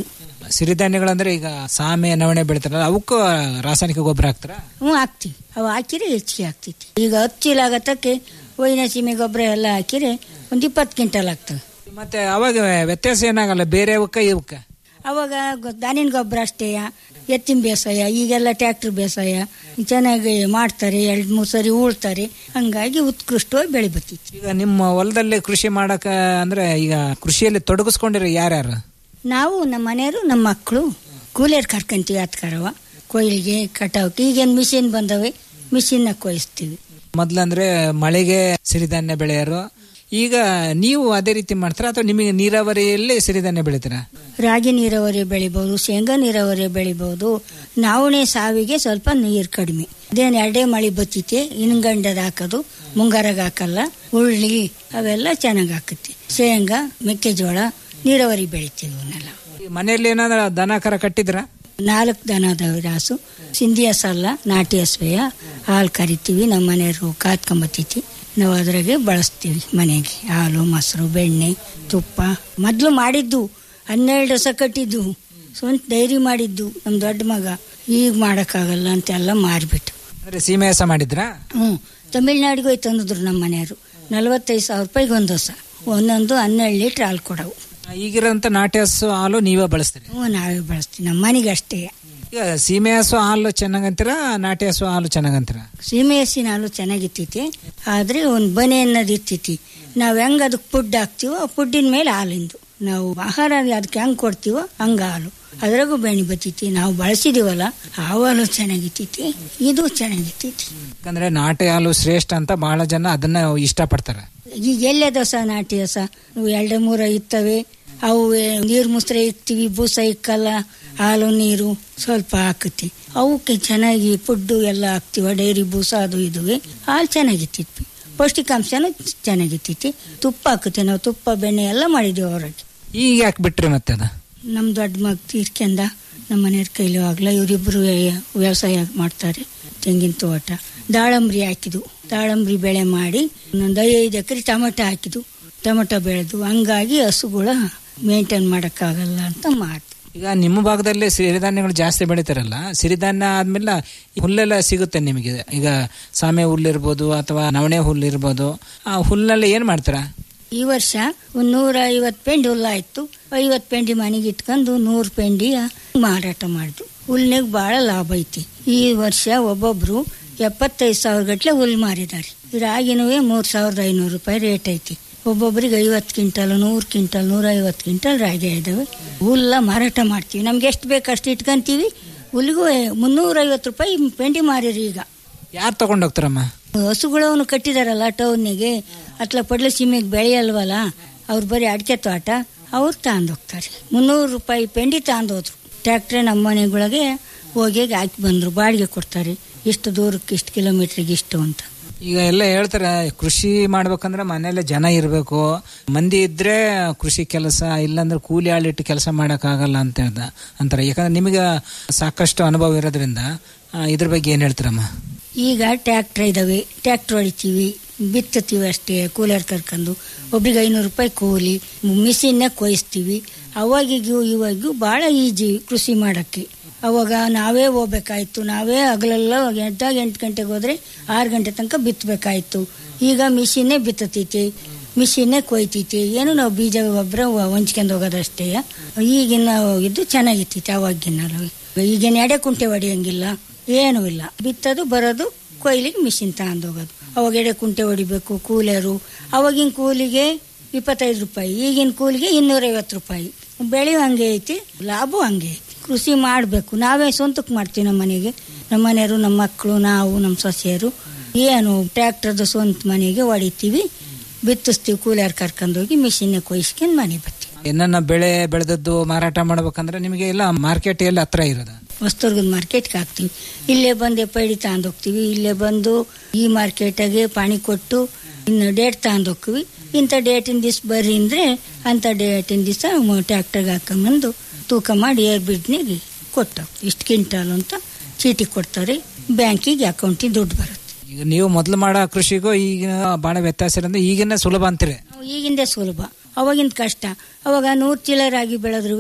ಸಿರಿಧಾನ್ಯಗಳಂದ್ರೆ ಈಗ ಸಾಮೆ ನವಣೆ ಬೆಳಿತಾರಲ್ಲ ಅವಕ್ಕೂ ರಾಸಾಯನಿಕ ಗೊಬ್ಬರ ಹಾಕ್ತಾರ ಹ್ಞೂ ಹಾಕ್ತೀವಿ ಅವು ಹಾಕಿದ್ರೆ ಹೆಚ್ಚಿಗೆ ಆಗ್ತೈತಿ ಈಗ ಹತ್ತು ಚೀಲ ಆಗತ್ತಕ್ಕೆ ಒಯ್ನ ಸೀಮೆ ಗೊಬ್ಬರ ಎಲ್ಲ ಹಾಕಿದ್ರೆ ಒಂದು ಇಪ್ಪತ್ತು ಕ್ವಿಂಟಲ್ ಆಗ್ತವೆ ಮತ್ತೆ ಅವಾಗ ವ್ಯತ್ಯಾಸ ಏನಾಗಲ್ಲ ಬೇರೆ ಅವಕ್ಕ ಇವಕ್ಕ ಅವಾಗ ಗೊ- ದಾನಿನ ಗೊಬ್ಬರ ಅಷ್ಟೇ ಎತ್ತಿನ ಬೇಸಾಯ ಈಗೆಲ್ಲ ಟ್ಯಾಕ್ಟರ್ ಬೇಸಾಯ ಚೆನ್ನಾಗಿ ಮಾಡ್ತಾರೆ ಎರಡು ಮೂರು ಸರಿ ಉಳ್ತಾರೆ ಹಂಗಾಗಿ ಉತ್ಕೃಷ್ಟವಾಗಿ ಬೆಳೆ ಬರ್ತೈತಿ ಈಗ ನಿಮ್ಮ ಹೊಲದಲ್ಲಿ ಕೃಷಿ ಮಾಡಕ ಅಂದ್ರೆ ಈಗ ಕೃಷಿಯಲ್ಲಿ ತೊಡಗಿಸ್ಕೊಂಡಿರೋ ಯಾರ್ಯಾರು ನಾವು ನಮ್ಮ ಮನೆಯವರು ನಮ್ಮ ಮಕ್ಕಳು ಕೂಲಿಯರ್ ಕರ್ಕೊಂತೀವಿ ಹತ್ಕರವ ಕೊಯ್ಲಿಗೆ ಕಟಾವಕ್ಕೆ ಈಗೇನು ಮಿಷಿನ್ ಬಂದವೆ ಮಿಷಿನ್ನ ಕೊಯ್ಸ್ತೀವಿ ಮೊದ್ಲಂದ್ರೆ ಮಳೆಗೆ ಸಿರಿಧಾನ್ಯ ಬೆಳೆಯೋರು ಈಗ ನೀವು ಅದೇ ರೀತಿ ಮಾಡ್ತಾರ ಅಥವಾ ನಿಮಗೆ ನೀರಾವರಿಯಲ್ಲಿ ಸಿರಿಧಾನ್ಯ ಬೆಳಿತೀರಾ ರಾಗಿ ನೀರಾವರಿ ಬೆಳಿಬೋದು ಶೇಂಗಾ ನೀರಾವರಿ ಬೆಳಿಬೋದು ನಾವಣೆ ಸಾವಿಗೆ ಸ್ವಲ್ಪ ನೀರು ಕಡಿಮೆ ಅದೇನು ಎರಡೇ ಮಳೆ ಬತ್ತೈತೆ ಇನ್ಗಂಡದ ಹಾಕೋದು ಮುಂಗಾರಾಗ ಹಾಕಲ್ಲ ಉಳ್ಳಿ ಅವೆಲ್ಲ ಚೆನ್ನಾಗಿ ಹಾಕತಿ ಶೇಂಗಾ ಮೆಕ್ಕೆಜೋಳ ನೀರಾವರಿ ಬೆಳಿತೀವಿ ಇವನ್ನೆಲ್ಲ ಈ ಮನೆಯಲ್ಲಿ ಏನಾದ್ರ ದನ ಕರ ಕಟ್ಟಿದ್ರ ನಾಲ್ಕು ದನ ಅದಾವೆ ರಾಸು ಸಿಂಧಿ ಹಸಲ್ಲ ನಾಟಿ ಹಸುವೆಯ ಹಾಲು ಕರಿತೀವಿ ನಮ್ಮ ಮನೆಯವರು ಕಾತ್ಕೊಂಬತ್ತೈತಿ ನಾವು ಅದ್ರಾಗೆ ಬಳಸ್ತೀವಿ ಮನೆಗೆ ಹಾಲು ಮೊಸರು ಬೆಣ್ಣೆ ತುಪ್ಪ ಮೊದಲು ಮಾಡಿದ್ದು ಹನ್ನೆರಡು ಹೊಸ ಕಟ್ಟಿದ್ದು ಸ್ವಂತ ಡೈರಿ ಮಾಡಿದ್ದು ನಮ್ಮ ದೊಡ್ಡ ಮಗ ಈಗ ಮಾಡೋಕ್ಕಾಗಲ್ಲ ಅಂತೆಲ್ಲ ಮಾರಿಬಿಟ್ಟು ಅಂದ್ರೆ ಸೀಮೆ ಹಸ ಮಾಡಿದ್ರಾ ಹ್ಞೂ ತಮಿಳ್ನಾಡಿಗೆ ಹೋಯ್ತು ತಂದಿದ್ರು ನಮ್ಮ ಮನೆಯವರು ನಲವತ್ತೈದು ಸಾವಿರ ರೂಪಾಯಿಗೆ ಒಂದು ಹೊಸ ಒಂದೊಂದು ಹನ್ನೆರಡು ಲೀಟ್ರ್ ಹಾಲು ಕೊಡವು ಈಗಿರೋಂಥ ನಾಟಿ ಹಸು ಹಾಲು ನೀವೇ ಬಳಸ್ತೀರಿ ಹ್ಞೂ ನಾವೇ ಬಳಸ್ತೀವಿ ನಮ್ಮ ಮನೆಗೆ ಅಷ್ಟೇ ಈಗ ಸೀಮೆ ಹಸು ಹಾಲು ಚೆನ್ನಾಗಂತೀರ ನಾಟಿ ಹಸು ಹಾಲು ಚೆನ್ನಾಗಂತೀರ ಸೀಮೆ ಹಸಿನ ಹಾಲು ಚೆನ್ನಾಗಿರ್ತೈತಿ ಆದರೆ ಒಂದು ಬನೆ ಅನ್ನೋದು ಇರ್ತೈತಿ ನಾವು ಹೆಂಗೆ ಅದಕ್ಕೆ ಫುಡ್ ಹಾಕ್ತೀವೋ ಆ ಫುಡ್ಡಿನ ಮೇಲೆ ಹಾಲಿಂದು ನಾವು ಆಹಾರ ಅದಕ್ಕೆ ಹೆಂಗೆ ಕೊಡ್ತೀವೋ ಹಂಗೆ ಹಾಲು ಅದ್ರಾಗೂ ಬೆಣ್ಣೆ ಬರ್ತೈತಿ ನಾವು ಬಳಸಿದೀವಲ್ಲ ಆ ಹಾಲು ಚೆನ್ನಾಗಿರ್ತೈತಿ ಇದು ಚೆನ್ನಾಗಿರ್ತೈತಿ ಯಾಕಂದ್ರೆ ನಾಟಿ ಹಾಲು ಶ್ರೇಷ್ಠ ಅಂತ ಬಹಳ ಜನ ಅದನ್ನ ಇಷ್ಟಪಡ್ತಾರೆ ಈಗ ಎಲ್ಲೇ ದೋಸ ನಾಟಿ ದೋಸ ನಾವು ಎರಡು ಮೂರ ಇರ್ತವೆ ಅವು ನೀರು ಮುಸ್ರೆ ಇಕ್ತೀವಿ ಬೂಸ ಇಕ್ಕಲ್ಲ ಹಾಲು ನೀರು ಸ್ವಲ್ಪ ಹಾಕತಿ ಅವಕ್ಕೆ ಚೆನ್ನಾಗಿ ಫುಡ್ಡು ಎಲ್ಲ ಹಾಕ್ತಿವ ಡೈರಿ ಬೂಸ ಅದು ಇದುವೆ ಹಾಲು ಚೆನ್ನಾಗಿತ್ತಿದ್ವಿ ಪೌಷ್ಟಿಕಾಂಶನೂ ಚೆನ್ನಾಗಿತ್ತೈತಿ ತುಪ್ಪ ಹಾಕುತ್ತೆ ನಾವು ತುಪ್ಪ ಬೆಣ್ಣೆ ಎಲ್ಲ ಮಾಡಿದ್ದೀವಿ ಹೊರಗೆ ಈಗ ಯಾಕೆ ಬಿಟ್ರಿ ಮತ್ತೆ ಅದ ನಮ್ಮ ದೊಡ್ಡ ಮಗ ತೀರ್ಕೆಂದ ನಮ್ಮ ಮನೆಯವ್ರ ಕೈಲೂ ಆಗಲ್ಲ ಇವರಿಬ್ಬರು ವ್ಯವಸಾಯ ಮಾಡ್ತಾರೆ ತೆಂಗಿನ ತೋಟ ದಾಳಂಬ್ರಿ ಹಾಕಿದ್ವು ದಾಳಂಬ್ರಿ ಬೆಳೆ ಮಾಡಿ ಒಂದು ಐದು ಎಕರೆ ಟೊಮೆಟೊ ಹಾಕಿದ್ವು ಟೊಮೆಟೊ ಬೆಳೆದು ಹಂಗಾಗಿ ಹಸುಗಳ ಮೇಂಟೈನ್ ಮಾಡೋಕ್ಕಾಗಲ್ಲ ಅಂತ ಮಾಡಿ ಈಗ ನಿಮ್ಮ ಭಾಗದಲ್ಲಿ ಸಿರಿಧಾನ್ಯಗಳು ಜಾಸ್ತಿ ಬೆಳಿತಾರಲ್ಲ ಸಿರಿಧಾನ್ಯ ಆದ್ಮೇಲೆ ಈ ಹುಲ್ಲೆಲ್ಲ ಸಿಗುತ್ತೆ ನಿಮಗೆ ಈಗ ಸಾಮೆ ಹುಲ್ಲಿರ್ಬೋದು ಅಥವಾ ನವಣೆ ಹುಲ್ಲು ಇರ್ಬೋದು ಆ ಹುಲ್ಲೆಲ್ಲ ಏನ್ ಮಾಡ್ತಾರ ಈ ವರ್ಷ ಒಂದು ನೂರ ಐವತ್ತು ಪೆಂಡಿ ಹುಲ್ಲಾಯ್ತು ಐವತ್ತು ಪೆಂಡಿ ಮನೆಗೆ ಇಟ್ಕೊಂಡು ನೂರು ಪೆಂಡಿ ಮಾರಾಟ ಮಾಡಿದ್ವು ಹುಲ್ನಾಗ ಭಾಳ ಲಾಭ ಐತಿ ಈ ವರ್ಷ ಒಬ್ಬೊಬ್ರು ಎಪ್ಪತ್ತೈದು ಸಾವಿರ ಗಟ್ಲೆ ಹುಲ್ ಮಾರಿದ್ದಾರೆ ರಾಗಿನೂ ಮೂರು ಸಾವಿರದ ಐನೂರು ರೂಪಾಯಿ ರೇಟ್ ಐತಿ ಒಬ್ಬೊಬ್ರಿಗೆ ಐವತ್ತು ಕ್ವಿಂಟಲ್ ನೂರು ಕ್ವಿಂಟಲ್ ನೂರ ಐವತ್ತು ಕ್ವಿಂಟಲ್ ರಾಗಿ ಇದಾವೆ ಹುಲ್ಲ ಮಾರಾಟ ಮಾಡ್ತೀವಿ ನಮ್ಗೆ ಎಷ್ಟು ಬೇಕು ಅಷ್ಟು ಇಟ್ಕೊಂತೀವಿ ಹುಲ್ಲಿಗೂ ಮುನ್ನೂರೈವತ್ತು ರೂಪಾಯಿ ಪೆಂಡಿ ಮಾರಿರಿ ಈಗ ಯಾರು ತಗೊಂಡ್ ಹೋಗ್ತಾರಮ್ಮ ಹಸುಗಳವನು ಕಟ್ಟಿದಾರಲ್ಲ ಟೌನ್ನಿಗೆ ಅತ್ಲ ಪಡ್ಲ ಸೀಮೆಗೆ ಬೆಳೆಯಲ್ವಲ್ಲ ಅವ್ರು ಬರೀ ಅಡಿಕೆ ತೋಟ ಅವ್ರು ತಗೊಂಡೋಗ್ತಾರೆ ಮುನ್ನೂರು ರೂಪಾಯಿ ಪೆಂಡಿ ತಗೊಂಡೋದ್ರು ಟ್ಯಾಕ್ಟ್ರೆ ನಮ್ಮ ಮನೆಗಳಿಗೆ ಹೋಗಿ ಹಾಕಿ ಬಂದರು ಬಾಡಿಗೆ ಕೊಡ್ತಾರೆ ಇಷ್ಟು ದೂರಕ್ಕೆ ಇಷ್ಟು ಕಿಲೋಮೀಟ್ರಿಗೆ ಇಷ್ಟು ಅಂತ ಈಗ ಎಲ್ಲ ಹೇಳ್ತಾರೆ ಕೃಷಿ ಮಾಡ್ಬೇಕಂದ್ರೆ ಮನೇಲಿ ಜನ ಇರಬೇಕು ಮಂದಿ ಇದ್ರೆ ಕೃಷಿ ಕೆಲಸ ಇಲ್ಲಾಂದ್ರೆ ಕೂಲಿ ಆಳಿಟ್ಟು ಕೆಲಸ ಆಗಲ್ಲ ಅಂತ ಹೇಳ್ದ ಅಂತಾರೆ ಯಾಕಂದ್ರೆ ನಿಮಗೆ ಸಾಕಷ್ಟು ಅನುಭವ ಇರೋದ್ರಿಂದ ಆ, ಇದ್ರ ಬಗ್ಗೆ ಏನ್ ಹೇಳ್ತೀರಮ್ಮ ಈಗ ಟ್ಯಾಕ್ಟ್ರ್ ಇದಾವೆ ಟ್ಯಾಕ್ಟ್ರ್ ಹೊಡಿತೀವಿ ಬಿತ್ತತೀವಿ ಅಷ್ಟೇ ಕೂಲರ್ ಕರ್ಕೊಂಡು ಒಬ್ರಿಗೆ ಐನೂರು ರೂಪಾಯಿ ಕೂಲಿ ಮಿಷಿನ್ನ ಕೊಯ್ಸ್ತೀವಿ ಅವಾಗಿಗೂ ಇವಾಗೂ ಭಾಳ ಈಜಿ ಕೃಷಿ ಮಾಡೋಕ್ಕೆ ಅವಾಗ ನಾವೇ ಹೋಗ್ಬೇಕಾಯ್ತು ನಾವೇ ಹಗಲೆಲ್ಲ ಎದ್ದಾಗ ಎಂಟು ಗಂಟೆಗೆ ಹೋದ್ರೆ ಆರು ಗಂಟೆ ತನಕ ಬಿತ್ತಬೇಕಾಯ್ತು ಈಗ ಮಿಷಿನ್ನೇ ಬಿತ್ತತೈತಿ ಮಿಷಿನ್ನೇ ಕೊಯ್ತೈತಿ ಏನು ನಾವು ಬೀಜ ಗೊಬ್ಬರ ಹೊಂಚ್ಕೊಂಡು ಹೋಗೋದಷ್ಟೇ ಈಗಿನ ಇದು ಚೆನ್ನಾಗಿತ್ತೈತಿ ಅವಾಗಿನ ಈಗಿನ ಎಡೆ ಕುಂಟೆ ಹೊಡಿಯಂಗಿಲ್ಲ ಏನೂ ಇಲ್ಲ ಬಿತ್ತೋದು ಬರೋದು ಕೊಯ್ಲಿಗೆ ಮಿಷಿನ್ ತಗೊಂಡು ಹೋಗೋದು ಅವಾಗ ಎಡೆ ಕುಂಟೆ ಹೊಡಿಬೇಕು ಕೂಲರು ಅವಾಗಿನ ಕೂಲಿಗೆ ಇಪ್ಪತ್ತೈದು ರೂಪಾಯಿ ಈಗಿನ ಕೂಲಿಗೆ ಇನ್ನೂರೈವತ್ತು ರೂಪಾಯಿ ಬೆಳೆ ಹಂಗೆ ಐತಿ ಲಾಭ ಹಂಗೆ ಐತಿ ಕೃಷಿ ಮಾಡಬೇಕು ನಾವೇ ಸ್ವಂತಕ್ಕೆ ಮಾಡ್ತೀವಿ ನಮ್ಮ ಮನೆಗೆ ನಮ್ಮ ಮನೆಯವರು ನಮ್ಮ ಮಕ್ಕಳು ನಾವು ನಮ್ಮ ಸೊಸೆಯರು ಏನು ಟ್ರ್ಯಾಕ್ಟರ್ದು ಸ್ವಂತ ಮನೆಗೆ ಹೊಡಿತೀವಿ ಬಿತ್ತಿಸ್ತೀವಿ ಕೂಲರ್ ಕರ್ಕೊಂಡೋಗಿ ಮಿಷಿನ್ನೇ ಕೊಯ್ಸ್ಕೊಂಡು ಮನೆ ಬರ್ತೀವಿ ಏನನ್ನ ಬೆಳೆ ಬೆಳೆದದ್ದು ಮಾರಾಟ ಮಾಡ್ಬೇಕಂದ್ರೆ ನಿಮಗೆ ಎಲ್ಲ ಮಾರ್ಕೆಟ್ ಎಲ್ಲ ಹತ್ರ ಇರೋದು ಹೊಸ್ತುರ್ಗದ ಮಾರ್ಕೆಟ್ಗೆ ಹಾಕ್ತೀವಿ ಇಲ್ಲೇ ಬಂದು ಎಪ್ಪಡಿ ತಗೊಂಡು ಹೋಗ್ತೀವಿ ಇಲ್ಲೇ ಬಂದು ಈ ಮಾರ್ಕೆಟಾಗೆ ಪಾಣಿ ಕೊಟ್ಟು ಇನ್ನು ಡೇಟ್ ತಗೊಂಡು ಹೋಗ್ತೀವಿ ಇಂಥ ಡೇಟಿನ ದಿವ್ಸ ಬರ್ರಿ ಅಂದರೆ ಅಂಥ ಡೇಟಿನ ದಿವಸ ಟ್ಯಾಕ್ಟರ್ಗೆ ಹಾಕೊಂಬಂದು ತೂಕ ಮಾಡಿ ಏರ್ ಬಿಡ್ನಿಗೆ ಕೊಟ್ಟು ಇಷ್ಟು ಕ್ವಿಂಟಾಲ್ ಅಂತ ಚೀಟಿ ಕೊಡ್ತಾರೆ ಬ್ಯಾಂಕಿಗೆ ಅಕೌಂಟಿಗೆ ದುಡ್ಡು ಬರುತ್ತೆ ಈಗ ನೀವು ಮೊದಲು ಮಾಡೋ ಕೃಷಿಗೂ ಈಗಿನ ಬಹಳ ವ್ಯತ್ಯಾಸ ಇರೋದ್ರೆ ಈಗಿನ ಸುಲಭ ಅಂತೀರಿ ಈಗಿಂದೇ ಸುಲಭ ಅವಾಗಿಂದ ಕಷ್ಟ ಅವಾಗ ನೂರು ಚೀಲ ರಾಗಿ ಬೆಳೆದ್ರು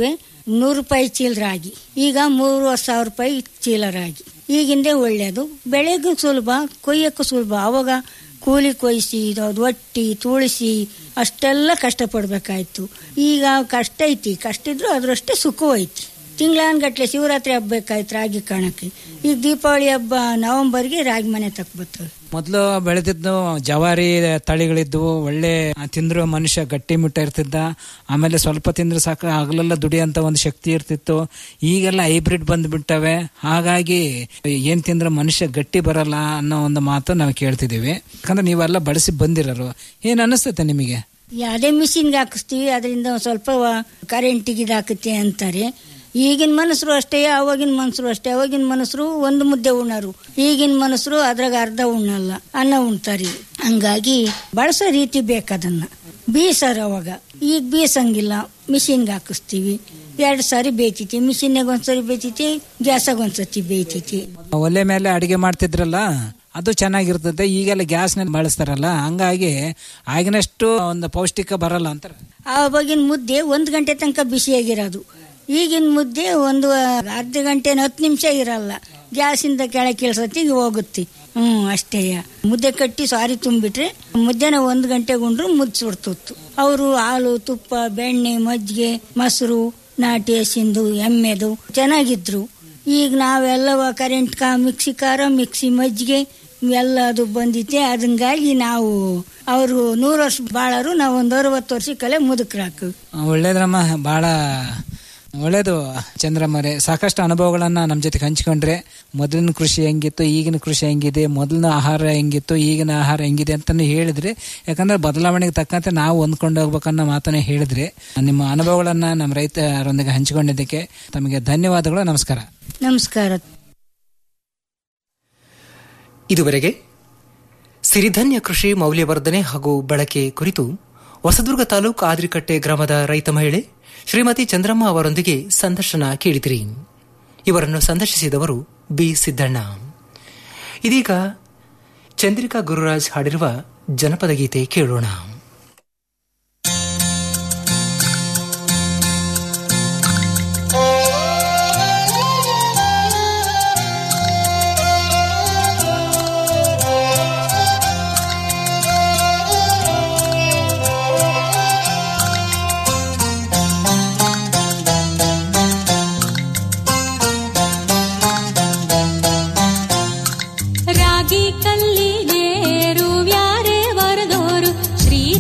ನೂರು ರೂಪಾಯಿ ಚೀಲ ರಾಗಿ ಈಗ ಮೂರುವರೆ ಸಾವಿರ ರೂಪಾಯಿ ಚೀಲ ರಾಗಿ ಈಗಿಂದೇ ಒಳ್ಳೆಯದು ಬೆಳೆಗೂ ಸುಲಭ ಕೊಯ್ಯಕ್ಕೂ ಸುಲಭ ಅವಾಗ ಕೂಲಿ ಕೊಯ್ಸಿ ಅದು ಒಟ್ಟಿ ತುಳಿಸಿ ಅಷ್ಟೆಲ್ಲ ಕಷ್ಟಪಡ್ಬೇಕಾಯ್ತು ಈಗ ಕಷ್ಟ ಐತಿ ಕಷ್ಟ ಇದ್ರು ಅದ್ರಷ್ಟೇ ಸುಖವೂ ಐತಿ ತಿಂಗಳಾನ್ಗಟ್ಲೆ ಶಿವರಾತ್ರಿ ಹಬ್ಬ ಬೇಕಾಯ್ತು ರಾಗಿ ಕಾಣಕ್ಕೆ ಈಗ ದೀಪಾವಳಿ ಹಬ್ಬ ನವೆಂಬರ್ಗೆ ರಾಗಿ ಮನೆ ತಕ್ಕ ಬರ್ತವೆ ಮೊದಲು ಬೆಳೆದಿದ್ದು ಜವಾರಿ ತಳಿಗಳಿದ್ವು ಒಳ್ಳೆ ತಿಂದ್ರು ಮನುಷ್ಯ ಗಟ್ಟಿ ಮುಟ್ಟ ಇರ್ತಿದ್ದ ಆಮೇಲೆ ಸ್ವಲ್ಪ ತಿಂದ್ರೆ ಸಾಕು ಹಗಲೆಲ್ಲ ದುಡಿಯಂತ ಒಂದು ಶಕ್ತಿ ಇರ್ತಿತ್ತು ಈಗೆಲ್ಲ ಹೈಬ್ರಿಡ್ ಬಂದ್ಬಿಟ್ಟವೆ ಹಾಗಾಗಿ ಏನ್ ತಿಂದ್ರೆ ಮನುಷ್ಯ ಗಟ್ಟಿ ಬರಲ್ಲ ಅನ್ನೋ ಒಂದು ಮಾತು ನಾವು ಕೇಳ್ತಿದೀವಿ ಯಾಕಂದ್ರೆ ನೀವೆಲ್ಲ ಬಳಸಿ ಬಂದಿರೋರು ಏನ್ ಅನಿಸ್ತೈತೆ ನಿಮಗೆ ಯಾವುದೇ ಮಿಷಿನ್ಗೆ ಹಾಕಿಸ್ತೀವಿ ಅದರಿಂದ ಒಂದ್ ಸ್ವಲ್ಪ ಕರೆಂಟಿಗೆ ಇದಾಕತ್ತೆ ಅಂತಾರೆ ಈಗಿನ ಮನುಷ್ಯರು ಅಷ್ಟೇ ಅವಾಗಿನ ಮನುಷ್ಯರು ಅಷ್ಟೇ ಅವಾಗಿನ ಮನುಷ್ಯರು ಒಂದು ಮುದ್ದೆ ಉಣ್ಣರು ಈಗಿನ ಮನುಷ್ಯರು ಅದ್ರಾಗ ಅರ್ಧ ಉಣ್ಣಲ್ಲ ಅನ್ನ ಉಣ್ತಾರೆ ಹಂಗಾಗಿ ಬಳಸೋ ರೀತಿ ಬೇಕದನ್ನ ಬೀಸರ್ ಅವಾಗ ಈಗ ಬೀಸಂಗಿಲ್ಲ ಮಿಷಿನ್ಗೆ ಹಾಕಿಸ್ತೀವಿ ಎರಡು ಸಾರಿ ಬೇಯ್ತೈತಿ ಮಿಷಿನ್ನಾಗ ಒಂದ್ಸರಿ ಬೇಯ್ತೈತಿ ಗ್ಯಾಸಾಗ ಒಂದ್ಸತಿ ಬೇಯ್ತೈತಿ ಒಲೆ ಮೇಲೆ ಅಡಿಗೆ ಮಾಡ್ತಿದ್ರಲ್ಲ ಅದು ಚೆನ್ನಾಗಿರ್ತದೆ ಈಗೆಲ್ಲ ಗ್ಯಾಸ್ನಲ್ಲಿ ಬಳಸ್ತಾರಲ್ಲ ಹಂಗಾಗಿ ಆಗಿನಷ್ಟು ಒಂದು ಪೌಷ್ಟಿಕ ಬರಲ್ಲ ಅಂತಾರೆ ಆವಾಗಿನ ಮುದ್ದೆ ಒಂದು ಗಂಟೆ ತನಕ ಬಿಸಿಯಾಗಿರೋದು ಈಗಿನ ಮುದ್ದೆ ಒಂದು ಅರ್ಧ ಗಂಟೆ ಹತ್ತು ನಿಮಿಷ ಇರಲ್ಲ ಗ್ಯಾಸಿಂದ ಕೆಳಗೆ ಇಳಿಸತ್ತಿಗೆ ಹೋಗುತ್ತೆ ಹ್ಞೂ ಅಷ್ಟೇ ಮುದ್ದೆ ಕಟ್ಟಿ ಸಾರಿ ತುಂಬಿಟ್ರೆ ಮುದ್ದೆನ ಒಂದು ಗಂಟೆಗೆ ಉಂಡ್ರು ಮುದ್ದು ಸುಡ್ತಿತ್ತು ಅವರು ಹಾಲು ತುಪ್ಪ ಬೆಣ್ಣೆ ಮಜ್ಜಿಗೆ ಮೊಸರು ನಾಟಿ ಹಸಿಂದು ಎಮ್ಮೆದು ಚೆನ್ನಾಗಿದ್ರು ಈಗ ನಾವೆಲ್ಲವ ಕರೆಂಟ್ ಕಾ ಮಿಕ್ಸಿ ಖಾರ ಮಿಕ್ಸಿ ಮಜ್ಜಿಗೆ ಎಲ್ಲ ಅದು ಬಂದಿತ್ತೆ ಅದಂಗಾಗಿ ನಾವು ಅವರು ನೂರು ವರ್ಷ ಬಾಳರು ನಾವು ಒಂದು ಅರವತ್ತು ವರ್ಷಕ್ಕಲ್ಲೇ ಮುದುಕರಾಕು ಒಳ್ಳೇದ್ರಮ್ಮ ಬಹಳ ಒಳ್ಳೇದು ಚಂದ್ರಮ್ಮರೆ ಸಾಕಷ್ಟು ಅನುಭವಗಳನ್ನ ನಮ್ಮ ಜೊತೆಗೆ ಹಂಚ್ಕೊಂಡ್ರೆ ಮೊದಲಿನ ಕೃಷಿ ಹೆಂಗಿತ್ತು ಈಗಿನ ಕೃಷಿ ಹೆಂಗಿದೆ ಮೊದಲಿನ ಆಹಾರ ಹೆಂಗಿತ್ತು ಈಗಿನ ಆಹಾರ ಹೆಂಗಿದೆ ಅಂತಾನು ಹೇಳಿದ್ರೆ ಯಾಕಂದ್ರೆ ಬದಲಾವಣೆಗೆ ತಕ್ಕಂತೆ ನಾವು ಹೊಂದ್ಕೊಂಡು ಹೋಗ್ಬೇಕನ್ನೋ ಮಾತನ್ನ ಹೇಳಿದ್ರೆ ನಿಮ್ಮ ಅನುಭವಗಳನ್ನ ನಮ್ಮ ರೈತರೊಂದಿಗೆ ಹಂಚಿಕೊಂಡಿದ್ದಕ್ಕೆ ತಮಗೆ ಧನ್ಯವಾದಗಳು ನಮಸ್ಕಾರ ನಮಸ್ಕಾರ ಇದುವರೆಗೆ ಸಿರಿಧಾನ್ಯ ಕೃಷಿ ಮೌಲ್ಯವರ್ಧನೆ ಹಾಗೂ ಬಳಕೆ ಕುರಿತು ಹೊಸದುರ್ಗ ತಾಲೂಕು ಆದ್ರಿಕಟ್ಟೆ ಗ್ರಾಮದ ರೈತ ಮಹಿಳೆ ಶ್ರೀಮತಿ ಚಂದ್ರಮ್ಮ ಅವರೊಂದಿಗೆ ಸಂದರ್ಶನ ಕೇಳಿದಿರಿ ಇವರನ್ನು ಸಂದರ್ಶಿಸಿದವರು ಬಿ ಸಿದ್ದಣ್ಣ ಇದೀಗ ಚಂದ್ರಿಕಾ ಗುರುರಾಜ್ ಹಾಡಿರುವ ಜನಪದ ಗೀತೆ ಕೇಳೋಣ ರಾಗಿ ಕಲ್ಲಿಗೆ ರುವ್ಯಾರೆ ವರದೋರು ಶ್ರೀ